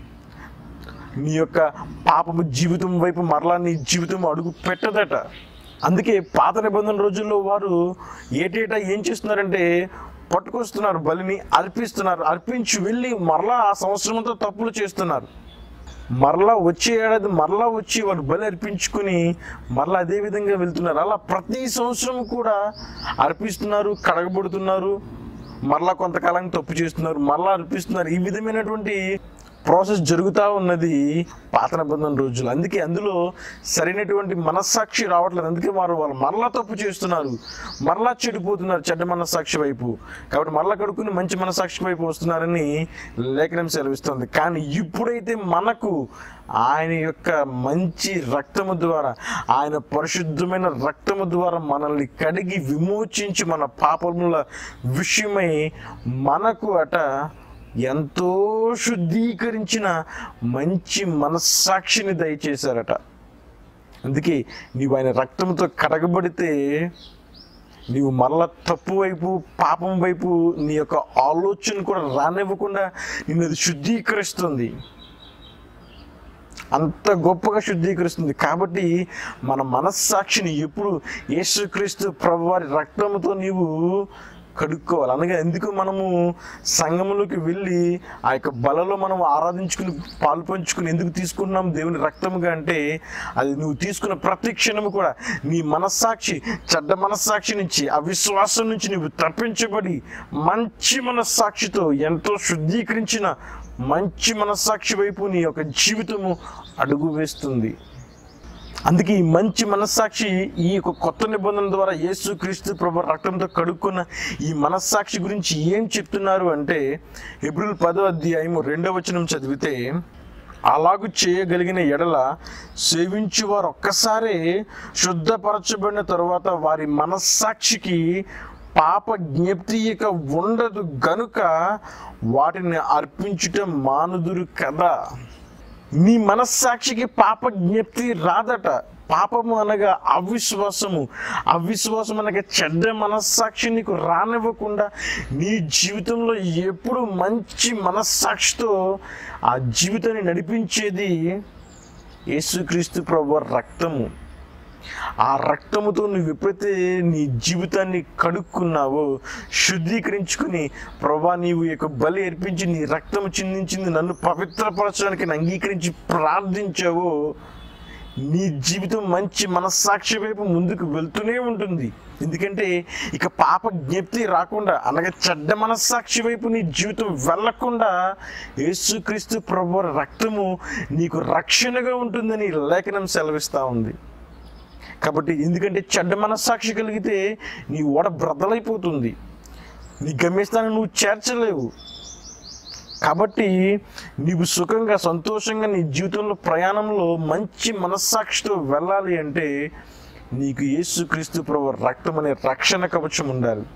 నీ యొక్క పాపము జీవితం వైపు మరలా నీ జీవితం అడుగు పెట్టదట అందుకే పాత నిబంధన రోజుల్లో వారు ఏటేటా ఏం చేస్తున్నారంటే పట్టుకొస్తున్నారు బలిని అర్పిస్తున్నారు అర్పించి వెళ్ళి మరలా ఆ సంవత్సరంతో తప్పులు చేస్తున్నారు మరలా వచ్చే ఏడాది మరలా వచ్చి వారు బలి అర్పించుకుని మరలా అదే విధంగా వెళ్తున్నారు అలా ప్రతి సంవత్సరం కూడా అర్పిస్తున్నారు కడగబడుతున్నారు మరలా కొంతకాలం తప్పు చేస్తున్నారు మరలా అర్పిస్తున్నారు ఈ విధమైనటువంటి ప్రాసెస్ జరుగుతూ ఉన్నది పాత నిబంధన రోజులు అందుకే అందులో సరైనటువంటి మనస్సాక్షి రావట్లేదు అందుకే వారు వాళ్ళు మరలా తప్పు చేస్తున్నారు మరలా చెడిపోతున్నారు చెడ్డ మనస్సాక్షి వైపు కాబట్టి మరలా కడుక్కుని మంచి మనస్సాక్షి వైపు వస్తున్నారని లేఖనం సెలవిస్తుంది కానీ ఇప్పుడైతే మనకు ఆయన యొక్క మంచి రక్తము ద్వారా ఆయన పరిశుద్ధమైన రక్తము ద్వారా మనల్ని కడిగి విమోచించి మన పాపముల విషయమై మనకు అట ఎంతో శుద్ధీకరించిన మంచి మనస్సాక్షిని దయచేశారట అందుకే నీవు ఆయన రక్తంతో కడగబడితే నీవు మరల తప్పు వైపు పాపం వైపు నీ యొక్క ఆలోచన కూడా రానివ్వకుండా నిన్ను అది శుద్ధీకరిస్తుంది అంత గొప్పగా శుద్ధీకరిస్తుంది కాబట్టి మన మనస్సాక్షిని ఎప్పుడు యేసుక్రీస్తు ప్రభువారి రక్తంతో నీవు కడుక్కోవాలి అనగా ఎందుకు మనము సంఘములోకి వెళ్ళి ఆ యొక్క బలలో మనం ఆరాధించుకుని పాలు పంచుకుని ఎందుకు తీసుకున్నాం దేవుని రక్తముగా అంటే అది నువ్వు తీసుకున్న ప్రతి క్షణము కూడా నీ మనస్సాక్షి చెడ్డ మనస్సాక్షి నుంచి అవిశ్వాసం నుంచి నువ్వు తప్పించబడి మంచి మనస్సాక్షితో ఎంతో శుద్ధీకరించిన మంచి మనస్సాక్షి వైపు నీ యొక్క జీవితము అడుగు వేస్తుంది అందుకే ఈ మంచి మనస్సాక్షి ఈ యొక్క కొత్త నిబంధన ద్వారా యేసు క్రీస్తు ప్రభు రక్తంతో కడుక్కున్న ఈ మనస్సాక్షి గురించి ఏం చెప్తున్నారు అంటే ఏప్రిల్ పదో అధ్యాయము రెండవ వచనం చదివితే అలాగు చేయగలిగిన ఎడల సేవించు వారు ఒక్కసారే శుద్ధపరచబడిన తరువాత వారి మనస్సాక్షికి పాప జ్ఞప్తి ఇక ఉండదు గనుక వాటిని అర్పించుట మానుదురు కదా నీ మనస్సాక్షికి పాప జ్ఞప్తి రాదట పాపము అనగా అవిశ్వాసము అవిశ్వాసం అనగా చెడ్డ మనస్సాక్షి నీకు రానివ్వకుండా నీ జీవితంలో ఎప్పుడు మంచి మనస్సాక్షితో ఆ జీవితాన్ని నడిపించేది యేసుక్రీస్తు ప్రభు రక్తము ఆ రక్తముతో నువ్వు ఎప్పుడైతే నీ జీవితాన్ని కడుక్కున్నావో శుద్ధీకరించుకుని ప్రభా నీవు ఈ యొక్క బలి అర్పించి నీ రక్తము చిందించింది నన్ను పవిత్రపరచడానికి నన్ను అంగీకరించి ప్రార్థించావో నీ జీవితం మంచి మనస్సాక్షి వైపు ముందుకు వెళ్తూనే ఉంటుంది ఎందుకంటే ఇక పాప జ్ఞప్తి రాకుండా అనగా చెడ్డ మనస్సాక్షి వైపు నీ జీవితం వెళ్లకుండా యేసుక్రీస్తు ప్రభు రక్తము నీకు రక్షణగా ఉంటుందని లేఖనం సెలవిస్తూ ఉంది కాబట్టి ఎందుకంటే చెడ్డ మనస్సాక్షి కలిగితే నీ ఓడ బ్రదలైపోతుంది నీ గమ్యస్థానం నువ్వు చేర్చలేవు కాబట్టి నీవు సుఖంగా సంతోషంగా నీ జీవితంలో ప్రయాణంలో మంచి మనస్సాక్షితో వెళ్ళాలి అంటే నీకు యేసుక్రీస్తు ప్రభు రక్తం అనే రక్షణ కవచం ఉండాలి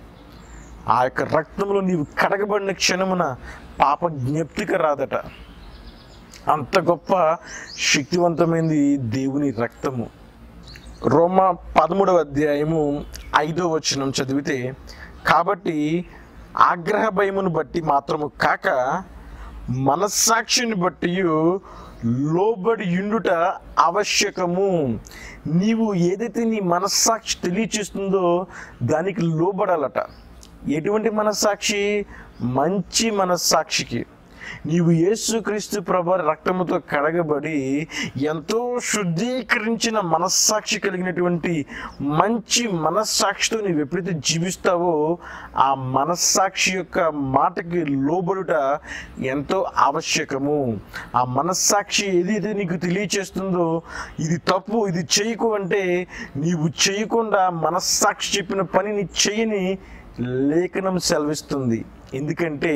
ఆ యొక్క రక్తంలో నీవు కడగబడిన క్షణమున పాప జ్ఞప్తిక రాదట అంత గొప్ప శక్తివంతమైనది దేవుని రక్తము రోమా పదమూడవ అధ్యాయము ఐదో వచనం చదివితే కాబట్టి ఆగ్రహ భయమును బట్టి మాత్రము కాక మనస్సాక్షిని బట్టి లోబడి ఉండుట ఆవశ్యకము నీవు ఏదైతే నీ మనస్సాక్షి తెలియచేస్తుందో దానికి లోబడాలట ఎటువంటి మనస్సాక్షి మంచి మనస్సాక్షికి నీవు యేసుక్రీస్తు ప్రభు రక్తముతో కడగబడి ఎంతో శుద్ధీకరించిన మనస్సాక్షి కలిగినటువంటి మంచి మనస్సాక్షితో నీవు ఎప్పుడైతే జీవిస్తావో ఆ మనస్సాక్షి యొక్క మాటకి లోబడుట ఎంతో ఆవశ్యకము ఆ మనస్సాక్షి ఏదైతే నీకు తెలియచేస్తుందో ఇది తప్పు ఇది చేయకు అంటే నీవు చేయకుండా మనస్సాక్షి చెప్పిన పనిని చేయని లేఖనం సెలవిస్తుంది ఎందుకంటే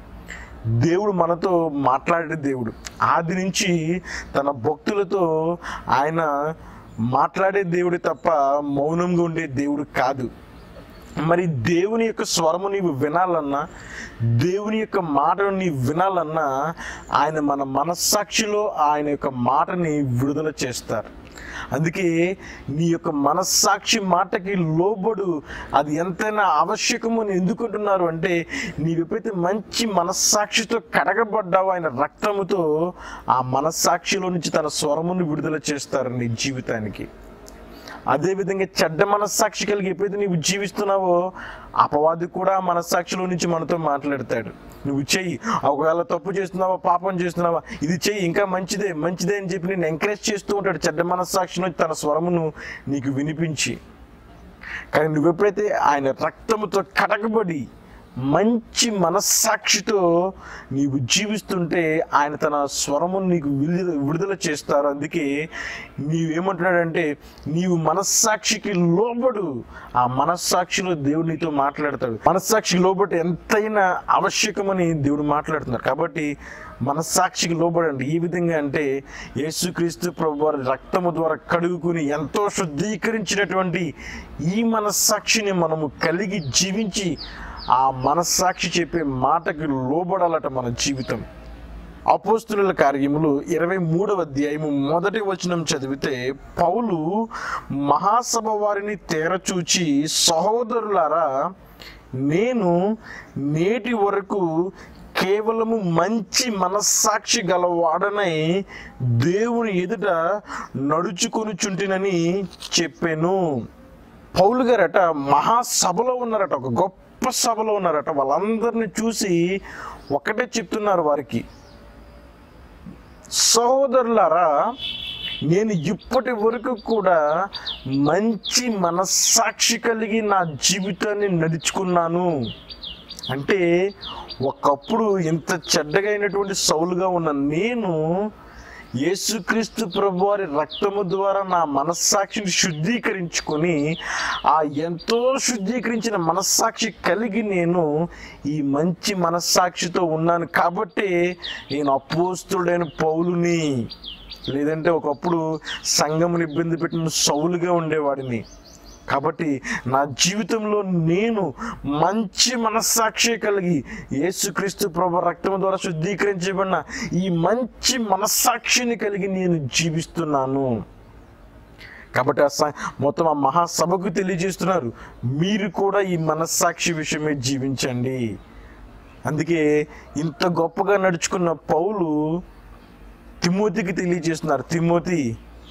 దేవుడు మనతో మాట్లాడే దేవుడు ఆది నుంచి తన భక్తులతో ఆయన మాట్లాడే దేవుడు తప్ప మౌనంగా ఉండే దేవుడు కాదు మరి దేవుని యొక్క స్వరము నీవు వినాలన్నా దేవుని యొక్క మాటను నీవు వినాలన్నా ఆయన మన మనస్సాక్షిలో ఆయన యొక్క మాటని విడుదల చేస్తారు అందుకే నీ యొక్క మనస్సాక్షి మాటకి లోబడు అది ఎంతైనా ఆవశ్యకము అని ఎందుకుంటున్నారు అంటే నీవు ఎప్పుడైతే మంచి మనస్సాక్షితో కడగబడ్డావో ఆయన రక్తముతో ఆ మనస్సాక్షిలో నుంచి తన స్వరమును విడుదల చేస్తారు నీ జీవితానికి అదేవిధంగా చెడ్డ మనస్సాక్షి కలిగి ఎప్పుడైతే నీవు జీవిస్తున్నావో అపవాది కూడా ఆ మనస్సాక్షిలో నుంచి మనతో మాట్లాడతాడు నువ్వు చెయ్యి ఒకవేళ తప్పు చేస్తున్నావా పాపం చేస్తున్నావా ఇది చెయ్యి ఇంకా మంచిదే మంచిదే అని చెప్పి నేను ఎంకరేజ్ చేస్తూ ఉంటాడు చెడ్డ మనస్సాక్షిలో తన స్వరమును నీకు వినిపించి కానీ నువ్వెప్పుడైతే ఆయన రక్తముతో కడగబడి మంచి మనస్సాక్షితో నీవు జీవిస్తుంటే ఆయన తన స్వరమును నీకు విడుదల విడుదల చేస్తారు అందుకే నీవేమంటున్నాడంటే నీవు మనస్సాక్షికి లోబడు ఆ మనస్సాక్షిలో దేవుడు నీతో మాట్లాడతాడు మనస్సాక్షికి లోబడి ఎంతైనా ఆవశ్యకమని దేవుడు మాట్లాడుతున్నారు కాబట్టి మనస్సాక్షికి లోబడండి ఈ విధంగా అంటే యేసుక్రీస్తు ప్రభు వారి రక్తము ద్వారా కడుగుకుని ఎంతో శుద్ధీకరించినటువంటి ఈ మనస్సాక్షిని మనము కలిగి జీవించి ఆ మనస్సాక్షి చెప్పే మాటకి లోబడాలట మన జీవితం అపోస్తుల కార్యములు ఇరవై మూడవ అధ్యాయము మొదటి వచనం చదివితే పౌలు మహాసభ వారిని తేరచూచి సహోదరులారా నేను నేటి వరకు కేవలము మంచి మనస్సాక్షి గలవాడనై దేవుని ఎదుట నడుచుకొనుచుంటినని చెప్పాను పౌలు గారట మహాసభలో ఉన్నారట ఒక గొప్ప సభలో ఉన్నారట వాళ్ళందరిని చూసి ఒకటే చెప్తున్నారు వారికి సహోదరులారా నేను ఇప్పటి వరకు కూడా మంచి మనస్సాక్షి కలిగి నా జీవితాన్ని నడుచుకున్నాను అంటే ఒకప్పుడు ఇంత చెడ్డగా అయినటువంటి సౌలుగా ఉన్న నేను యేసుక్రీస్తు ప్రభు వారి రక్తము ద్వారా నా మనస్సాక్షిని శుద్ధీకరించుకొని ఆ ఎంతో శుద్ధీకరించిన మనస్సాక్షి కలిగి నేను ఈ మంచి మనస్సాక్షితో ఉన్నాను కాబట్టి నేను అపోస్తుడైన పౌలుని లేదంటే ఒకప్పుడు సంఘముని ఇబ్బంది పెట్టిన సౌలుగా ఉండేవాడిని కాబట్టి నా జీవితంలో నేను మంచి మనస్సాక్షి కలిగి యేసుక్రీస్తు ప్రభు రక్తం ద్వారా శుద్ధీకరించబడిన ఈ మంచి మనస్సాక్షిని కలిగి నేను జీవిస్తున్నాను కాబట్టి ఆ స- మొత్తం ఆ మహాసభకు తెలియజేస్తున్నారు మీరు కూడా ఈ మనస్సాక్షి విషయమే జీవించండి అందుకే ఇంత గొప్పగా నడుచుకున్న పౌలు తిమోతికి తెలియజేస్తున్నారు తిమోతి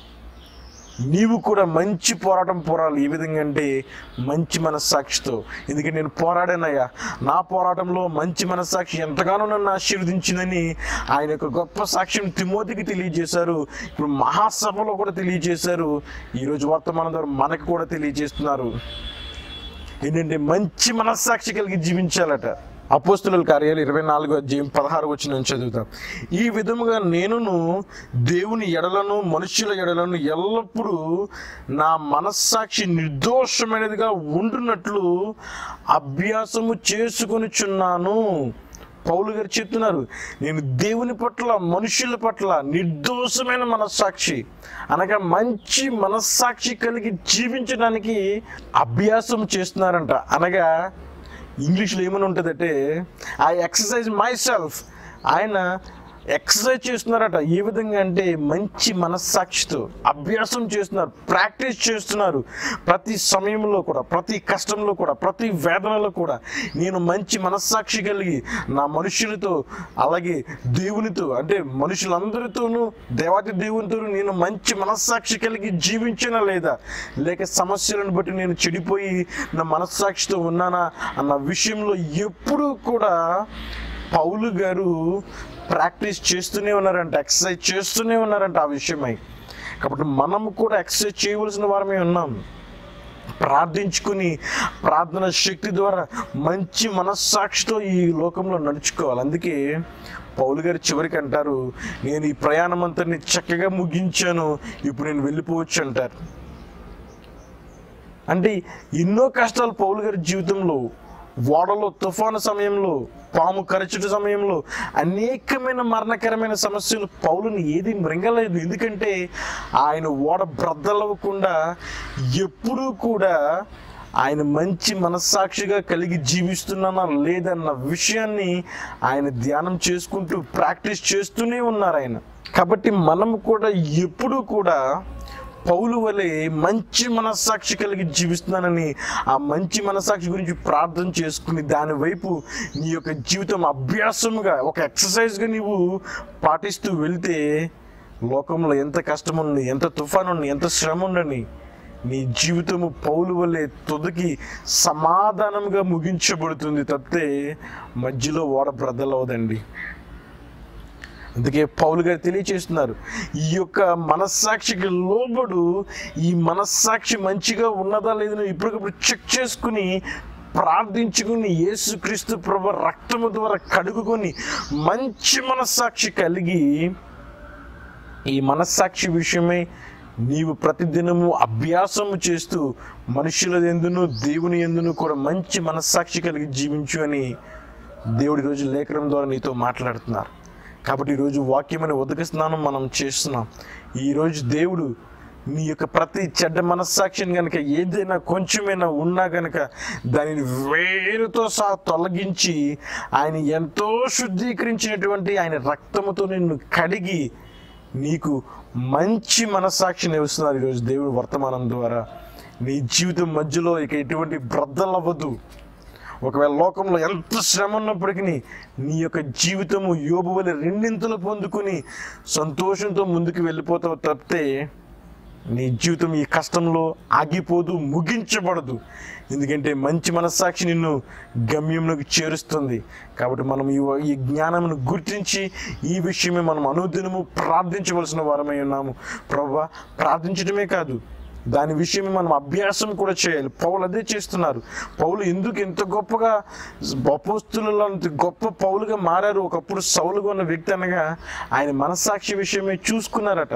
నీవు కూడా మంచి పోరాటం పోరాలి ఏ విధంగా అంటే మంచి మనస్సాక్షితో ఎందుకంటే నేను పోరాడానయ్యా నా పోరాటంలో మంచి మనస్సాక్షి ఎంతగానో నన్ను ఆశీర్వదించిందని ఆయన యొక్క గొప్ప సాక్ష్యం తిమోతికి తెలియజేశారు ఇప్పుడు మహాసభలో కూడా తెలియజేశారు ఈరోజు వర్తమానం ద్వారా మనకు కూడా తెలియజేస్తున్నారు ఏంటంటే మంచి మనస్సాక్షి కలిగి జీవించాలట అపోస్తుల కార్యాలు ఇరవై నాలుగో అధ్యాయం పదహారు వచ్చిన చదువుతాం ఈ విధముగా నేనును దేవుని ఎడలను మనుష్యుల ఎడలను ఎల్లప్పుడూ నా మనస్సాక్షి నిర్దోషమైనదిగా ఉంటున్నట్లు అభ్యాసము చేసుకొనిచున్నాను పౌలు గారు చెప్తున్నారు నేను దేవుని పట్ల మనుషుల పట్ల నిర్దోషమైన మనస్సాక్షి అనగా మంచి మనస్సాక్షి కలిగి జీవించడానికి అభ్యాసం చేస్తున్నారంట అనగా ఇంగ్లీష్లో ఏమని ఉంటుందంటే ఐ ఎక్సర్సైజ్ మై సెల్ఫ్ ఆయన ఎక్సర్సైజ్ చేస్తున్నారట ఏ విధంగా అంటే మంచి మనస్సాక్షితో అభ్యాసం చేస్తున్నారు ప్రాక్టీస్ చేస్తున్నారు ప్రతి సమయంలో కూడా ప్రతి కష్టంలో కూడా ప్రతి వేదనలో కూడా నేను మంచి మనస్సాక్షి కలిగి నా మనుషులతో అలాగే దేవునితో అంటే మనుషులందరితోనూ దేవాతి దేవునితో నేను మంచి మనస్సాక్షి కలిగి జీవించినా లేదా లేక సమస్యలను బట్టి నేను చెడిపోయి నా మనస్సాక్షితో ఉన్నానా అన్న విషయంలో ఎప్పుడూ కూడా పౌలు గారు ప్రాక్టీస్ చేస్తూనే ఉన్నారంట ఎక్సర్సైజ్ చేస్తూనే ఉన్నారంట ఆ విషయమై కాబట్టి మనము కూడా ఎక్సర్సైజ్ చేయవలసిన వారమే ఉన్నాం ప్రార్థించుకుని ప్రార్థన శక్తి ద్వారా మంచి మనస్సాక్షితో ఈ లోకంలో నడుచుకోవాలి అందుకే పౌలు గారు చివరికి అంటారు నేను ఈ ప్రయాణం అంతా చక్కగా ముగించాను ఇప్పుడు నేను వెళ్ళిపోవచ్చు అంటారు అంటే ఎన్నో కష్టాలు పౌలు గారి జీవితంలో ఓడలో తుఫాను సమయంలో పాము కరచుట సమయంలో అనేకమైన మరణకరమైన సమస్యలు పౌలుని ఏది మృంగలేదు ఎందుకంటే ఆయన ఓడ బ్రద్దలవ్వకుండా ఎప్పుడూ కూడా ఆయన మంచి మనస్సాక్షిగా కలిగి జీవిస్తున్నానా లేదన్న విషయాన్ని ఆయన ధ్యానం చేసుకుంటూ ప్రాక్టీస్ చేస్తూనే ఉన్నారు ఆయన కాబట్టి మనం కూడా ఎప్పుడూ కూడా పౌలు వలె మంచి మనస్సాక్షి కలిగి జీవిస్తున్నానని ఆ మంచి మనస్సాక్షి గురించి ప్రార్థన చేసుకుని దాని వైపు నీ యొక్క జీవితం అభ్యాసముగా ఒక ఎక్సర్సైజ్గా నీవు పాటిస్తూ వెళ్తే లోకంలో ఎంత కష్టం ఉంది ఎంత తుఫాను ఉంది ఎంత శ్రమ ఉండని నీ జీవితము పౌలు వలె తుదకి సమాధానంగా ముగించబడుతుంది తప్పితే మధ్యలో ఓడ బ్రద్దలవదండి అందుకే పౌలు గారు తెలియచేస్తున్నారు ఈ యొక్క మనస్సాక్షికి లోబడు ఈ మనస్సాక్షి మంచిగా ఉన్నదా లేదని ఇప్పటికప్పుడు చెక్ చేసుకుని ప్రార్థించుకుని యేసుక్రీస్తు ప్రభు రక్తము ద్వారా కడుగుకొని మంచి మనస్సాక్షి కలిగి ఈ మనస్సాక్షి విషయమై నీవు ప్రతిదినము అభ్యాసము చేస్తూ మనుషుల ఎందును దేవుని ఎందును కూడా మంచి మనస్సాక్షి కలిగి జీవించు అని దేవుడి రోజు లేఖనం ద్వారా నీతో మాట్లాడుతున్నారు కాబట్టి ఈరోజు వాక్యం అనే ఉదక స్నానం మనం చేస్తున్నాం ఈరోజు దేవుడు నీ యొక్క ప్రతి చెడ్డ మనస్సాక్షిని కనుక ఏదైనా కొంచెమైనా ఉన్నా కనుక దానిని వేరుతో సహా తొలగించి ఆయన ఎంతో శుద్ధీకరించినటువంటి ఆయన రక్తముతో నిన్ను కడిగి నీకు మంచి మనస్సాక్షిని ఇస్తున్నారు ఈరోజు దేవుడు వర్తమానం ద్వారా నీ జీవితం మధ్యలో ఇక ఎటువంటి బ్రద్దలవ్వదు ఒకవేళ లోకంలో ఎంత శ్రమ ఉన్నప్పటికీ నీ యొక్క జీవితము యోబు వలె రెండింతలు పొందుకుని సంతోషంతో ముందుకు వెళ్ళిపోతావు తప్పితే నీ జీవితం ఈ కష్టంలో ఆగిపోదు ముగించబడదు ఎందుకంటే మంచి మనస్సాక్షి నిన్ను గమ్యంలోకి చేరుస్తుంది కాబట్టి మనం ఈ ఈ జ్ఞానమును గుర్తించి ఈ విషయమే మనం అనుదినము ప్రార్థించవలసిన వారమై ఉన్నాము ప్రభా ప్రార్థించడమే కాదు దాని విషయమే మనం అభ్యాసం కూడా చేయాలి పౌలు అదే చేస్తున్నారు పౌలు ఎందుకు ఎంత గొప్పగా అపోస్తులలో అంత గొప్ప పౌలుగా మారారు ఒకప్పుడు సౌలుగా ఉన్న వ్యక్తి అనగా ఆయన మనస్సాక్షి విషయమే చూసుకున్నారట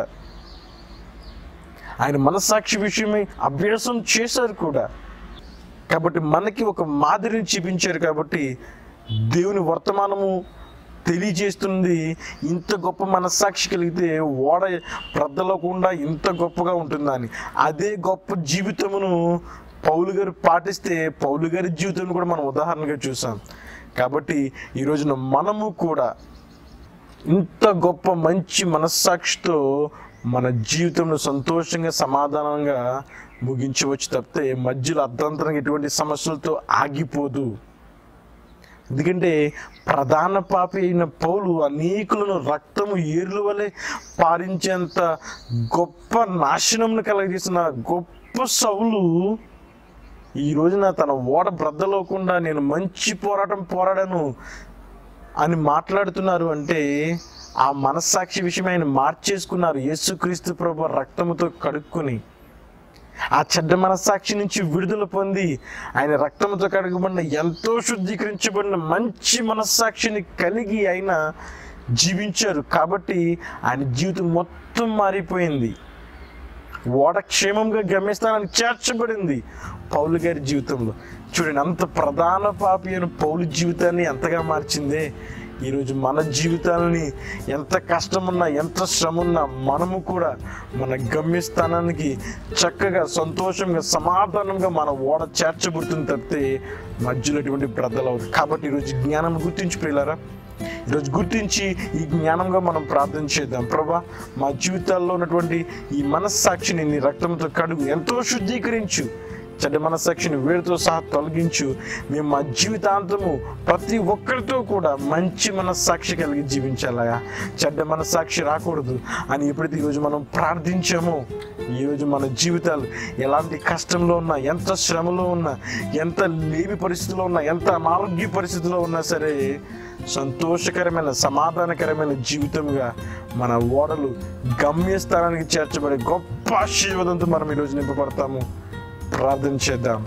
ఆయన మనస్సాక్షి విషయమై అభ్యాసం చేశారు కూడా కాబట్టి మనకి ఒక మాదిరిని చూపించారు కాబట్టి దేవుని వర్తమానము తెలియజేస్తుంది ఇంత గొప్ప మనస్సాక్షి కలిగితే ఓడ ప్రద్దలకుండా ఇంత గొప్పగా ఉంటుందని అదే గొప్ప జీవితమును పౌలు గారు పాటిస్తే పౌలు గారి జీవితం కూడా మనం ఉదాహరణగా చూసాం కాబట్టి ఈ రోజున మనము కూడా ఇంత గొప్ప మంచి మనస్సాక్షితో మన జీవితంలో సంతోషంగా సమాధానంగా ముగించవచ్చు తప్పితే మధ్యలో అర్ధంతరంగా ఎటువంటి సమస్యలతో ఆగిపోదు ఎందుకంటే ప్రధాన పాపి అయిన పౌలు అనేకులను రక్తము ఏర్ల వలె పారించేంత గొప్ప నాశనంను కలగజేసిన గొప్ప సౌలు ఈ రోజున తన ఓడ బ్రద్దలోకుండా నేను మంచి పోరాటం పోరాడను అని మాట్లాడుతున్నారు అంటే ఆ మనస్సాక్షి విషయం ఆయన మార్చేసుకున్నారు యేసుక్రీస్తు ప్రభు రక్తముతో కడుక్కొని ఆ చెడ్డ మనస్సాక్షి నుంచి విడుదల పొంది ఆయన రక్తంతో కడగబడిన ఎంతో శుద్ధీకరించబడిన మంచి మనస్సాక్షిని కలిగి ఆయన జీవించారు కాబట్టి ఆయన జీవితం మొత్తం మారిపోయింది ఓడ క్షేమంగా గమ్యస్థానానికి చేర్చబడింది పౌలు గారి జీవితంలో చూడండి అంత ప్రధాన పాపి అయిన పౌలు జీవితాన్ని ఎంతగా మార్చిందే ఈరోజు మన జీవితాలని ఎంత కష్టమున్నా ఎంత శ్రమ ఉన్నా మనము కూడా మన గమ్యస్థానానికి చక్కగా సంతోషంగా సమాధానంగా మన ఓడ చేర్చబడుతుంది తప్పితే మధ్యలో ఎటువంటి బ్రద్దలు అవుతుంది కాబట్టి ఈరోజు జ్ఞానం గుర్తించి ప్రియులారా ఈరోజు గుర్తించి ఈ జ్ఞానంగా మనం ప్రార్థన చేద్దాం ప్రభా మా జీవితాల్లో ఉన్నటువంటి ఈ మనస్సాక్షిని నీ రక్తంతో కడుగు ఎంతో శుద్ధీకరించు చెడ్డ మనస్సాక్షిని వేరుతో సహా తొలగించు మేము మా జీవితాంతము ప్రతి ఒక్కరితో కూడా మంచి మనస్సాక్షి కలిగి జీవించాలయా చెడ్డ మనస్సాక్షి రాకూడదు అని ఎప్పుడైతే ఈరోజు మనం ప్రార్థించామో ఈరోజు మన జీవితాలు ఎలాంటి కష్టంలో ఉన్నా ఎంత శ్రమలో ఉన్నా ఎంత లేమి పరిస్థితిలో ఉన్నా ఎంత అనారోగ్య పరిస్థితిలో ఉన్నా సరే సంతోషకరమైన సమాధానకరమైన జీవితంగా మన ఓడలు గమ్యస్థానానికి చేర్చబడే గొప్ప ఆశీర్వాదంతో మనం ఈరోజు నింపబడతాము ప్రార్థన చేద్దాం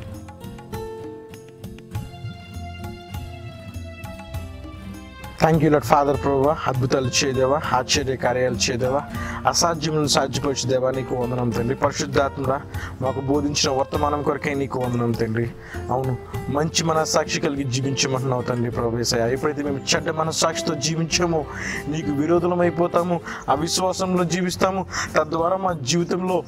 థ్యాంక్ యూ లాట్ ఫాదర్ ప్రభా అద్భుతాలు చేయదేవా ఆశ్చర్య కార్యాలు చేయదేవా అసాధ్యములను సాధ్యకొచ్చి దేవా నీకు వందనం తండ్రి పరిశుద్ధాత్మరా మాకు బోధించిన వర్తమానం కొరకే నీకు వందనం తండ్రి అవును మంచి మనస్సాక్షి కలిగి జీవించమంటున్నావు తండ్రి ప్రభేసయ ఎప్పుడైతే మేము చెడ్డ మనస్సాక్షితో జీవించామో నీకు విరోధులం అయిపోతాము అవిశ్వాసంలో జీవిస్తాము తద్వారా మా జీవితంలో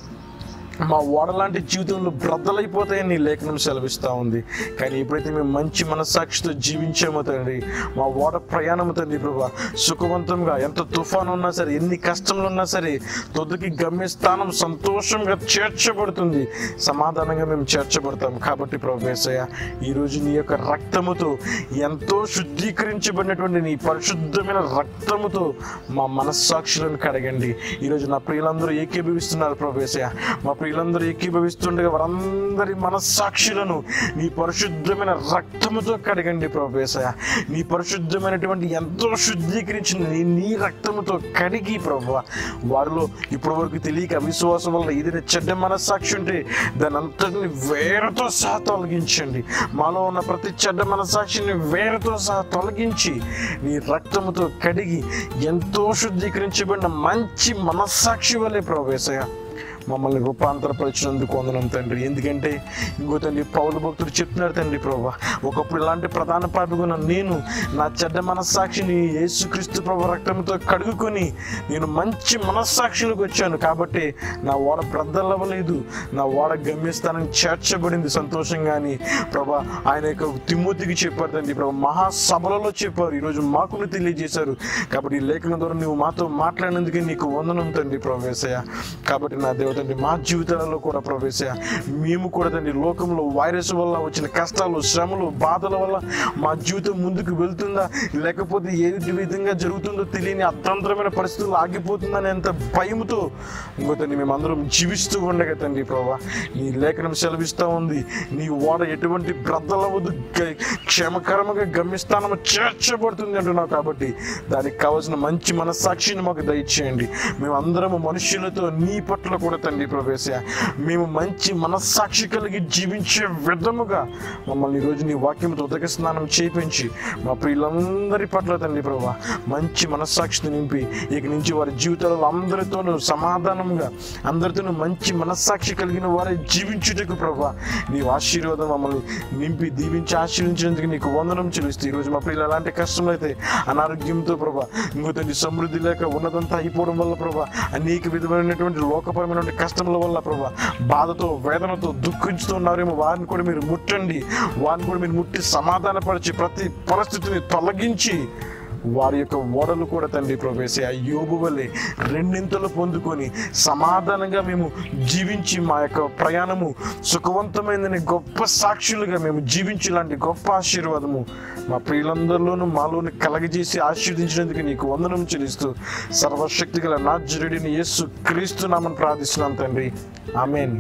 మా ఓడలాంటి జీవితంలో బ్రద్దలైపోతాయని నీ లేఖనం సెలవిస్తూ ఉంది కానీ ఎప్పుడైతే మేము మంచి మనస్సాక్షితో జీవించామో తండ్రి మా ఓడ ప్రయాణం తండ్రి ప్రభా సుఖవంతంగా ఎంత తుఫాను ఉన్నా సరే ఎన్ని కష్టంలు ఉన్నా సరే తొద్దుకి గమ్యస్థానం సంతోషంగా చేర్చబడుతుంది సమాధానంగా మేము చేర్చబడతాం కాబట్టి ప్రభేసయ్య ఈరోజు నీ యొక్క రక్తముతో ఎంతో శుద్ధీకరించబడినటువంటి నీ పరిశుద్ధమైన రక్తముతో మా మనస్సాక్షులను కడగండి ఈరోజు నా ప్రియులందరూ ఏకీభవిస్తున్నారు ప్రభేసయ్య మా ప్రియులందరూ ఏకీభవిస్తుండగా వారందరి మనస్సాక్షులను నీ పరిశుద్ధమైన రక్తముతో కడగండి ప్రభేసయ నీ పరిశుద్ధమైనటువంటి ఎంతో శుద్ధీకరించిన నీ నీ రక్తముతో కడిగి ప్రభు వారిలో ఇప్పటి వరకు తెలియక అవిశ్వాసం వల్ల ఏదైనా చెడ్డ మనస్సాక్షి ఉంటే దాని అంతటిని వేరతో సహా తొలగించండి మాలో ఉన్న ప్రతి చెడ్డ మనస్సాక్షిని వేరతో సహా తొలగించి నీ రక్తముతో కడిగి ఎంతో శుద్ధీకరించబడిన మంచి మనస్సాక్షి వల్లే ప్రవేశయ మమ్మల్ని రూపాంతరపరిచినందుకు వందనం తండ్రి ఎందుకంటే ఇంకో తండ్రి పౌలు భక్తుడు చెప్తున్నారు తండ్రి ప్రభా ఒకప్పుడు ఇలాంటి ప్రధాన పాపిగా నేను నా చెడ్డ మనస్సాక్షిని యేసుక్రీస్తు ప్రభు రక్తంతో కడుగుకొని నేను మంచి మనస్సాక్షిలోకి వచ్చాను కాబట్టి నా ఓడ బ్రద్దలవ్వలేదు నా ఓడ గమ్యస్థానం చేర్చబడింది సంతోషంగా అని ప్రభా ఆయన యొక్క తిమ్మూతికి చెప్పారు తండ్రి ప్రభా మహాసభలలో చెప్పారు ఈరోజు మాకును తెలియజేశారు కాబట్టి ఈ లేఖనం ద్వారా నువ్వు మాతో మాట్లాడినందుకే నీకు వందనం తండ్రి ప్రవేశయ కాబట్టి నా దేవ తండ్రి మా జీవితాలలో కూడా ప్రవేశయ మేము కూడా తండ్రి లోకంలో వైరస్ వల్ల వచ్చిన కష్టాలు శ్రమలు బాధల వల్ల మా జీవితం ముందుకు వెళ్తుందా లేకపోతే ఏ విధంగా జరుగుతుందో తెలియని అర్థంతరమైన పరిస్థితులు ఆగిపోతుందని ఎంత భయముతో ఇంకో తండ్రి మేమందరం జీవిస్తూ ఉండగా తండ్రి ప్రభా నీ లేఖనం సెలవిస్తూ ఉంది నీ ఓడ ఎటువంటి బ్రద్దలవద్దు గ- క్షేమకరముగా గమ్యస్థానం చేర్చబడుతుంది అంటున్నావు కాబట్టి దానికి కావాల్సిన మంచి మనస్సాక్షిని మాకు దయచేయండి మేమందరము మనుష్యులతో నీ పట్ల కూడా తండ్రి ప్రవేశ మేము మంచి మనస్సాక్షి కలిగి జీవించే విధముగా మమ్మల్ని ఈరోజు నీ వాక్యంతో ఉదక స్నానం చేయించి మా ప్రియులందరి పట్ల తండ్రి ప్రభా మంచి మనస్సాక్షిని నింపి ఇక నుంచి వారి జీవితాలలో అందరితోనూ సమాధానంగా అందరితోనూ మంచి మనస్సాక్షి కలిగిన వారే జీవించుటకు ప్రభా నీ ఆశీర్వాదం మమ్మల్ని నింపి దీవించి ఆశీర్వించినందుకు నీకు వందనం చెల్లిస్తూ ఈరోజు మా పిల్లలు ఎలాంటి కష్టంలో అయితే అనారోగ్యంతో ప్రభా ఇంకో తండ్రి సమృద్ధి లేక ఉన్నదంతా అయిపోవడం వల్ల ప్రభా అనేక విధమైనటువంటి లోకపరమైనటువంటి కష్టముల వల్ల ప్రభా బాధతో వేదనతో దుఃఖించుతున్నారేమో వారిని కూడా మీరు ముట్టండి వారిని కూడా మీరు ముట్టి సమాధానపరిచి ప్రతి పరిస్థితిని తొలగించి వారి యొక్క ఓడలు కూడా తండ్రి ప్రవేశ ఆ యోబు వలె రెండింతలు పొందుకొని సమాధానంగా మేము జీవించి మా యొక్క ప్రయాణము సుఖవంతమైందని గొప్ప సాక్షులుగా మేము జీవించాలంటి గొప్ప ఆశీర్వాదము మా ప్రియులందరిలోనూ మాలోని కలగజేసి ఆశీర్వదించినందుకు నీకు వందనం చెల్లిస్తూ సర్వశక్తి గల నాజరుడిని యేసు క్రీస్తు నామని ప్రార్థిస్తున్నాం తండ్రి ఆమెన్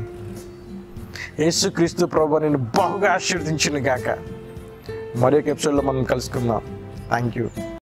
యేసు క్రీస్తు ప్రభు నేను బహుగా ఆశీర్వదించిన గాక మరొక ఎపిసోడ్లో మనం కలుసుకుందాం థ్యాంక్ యూ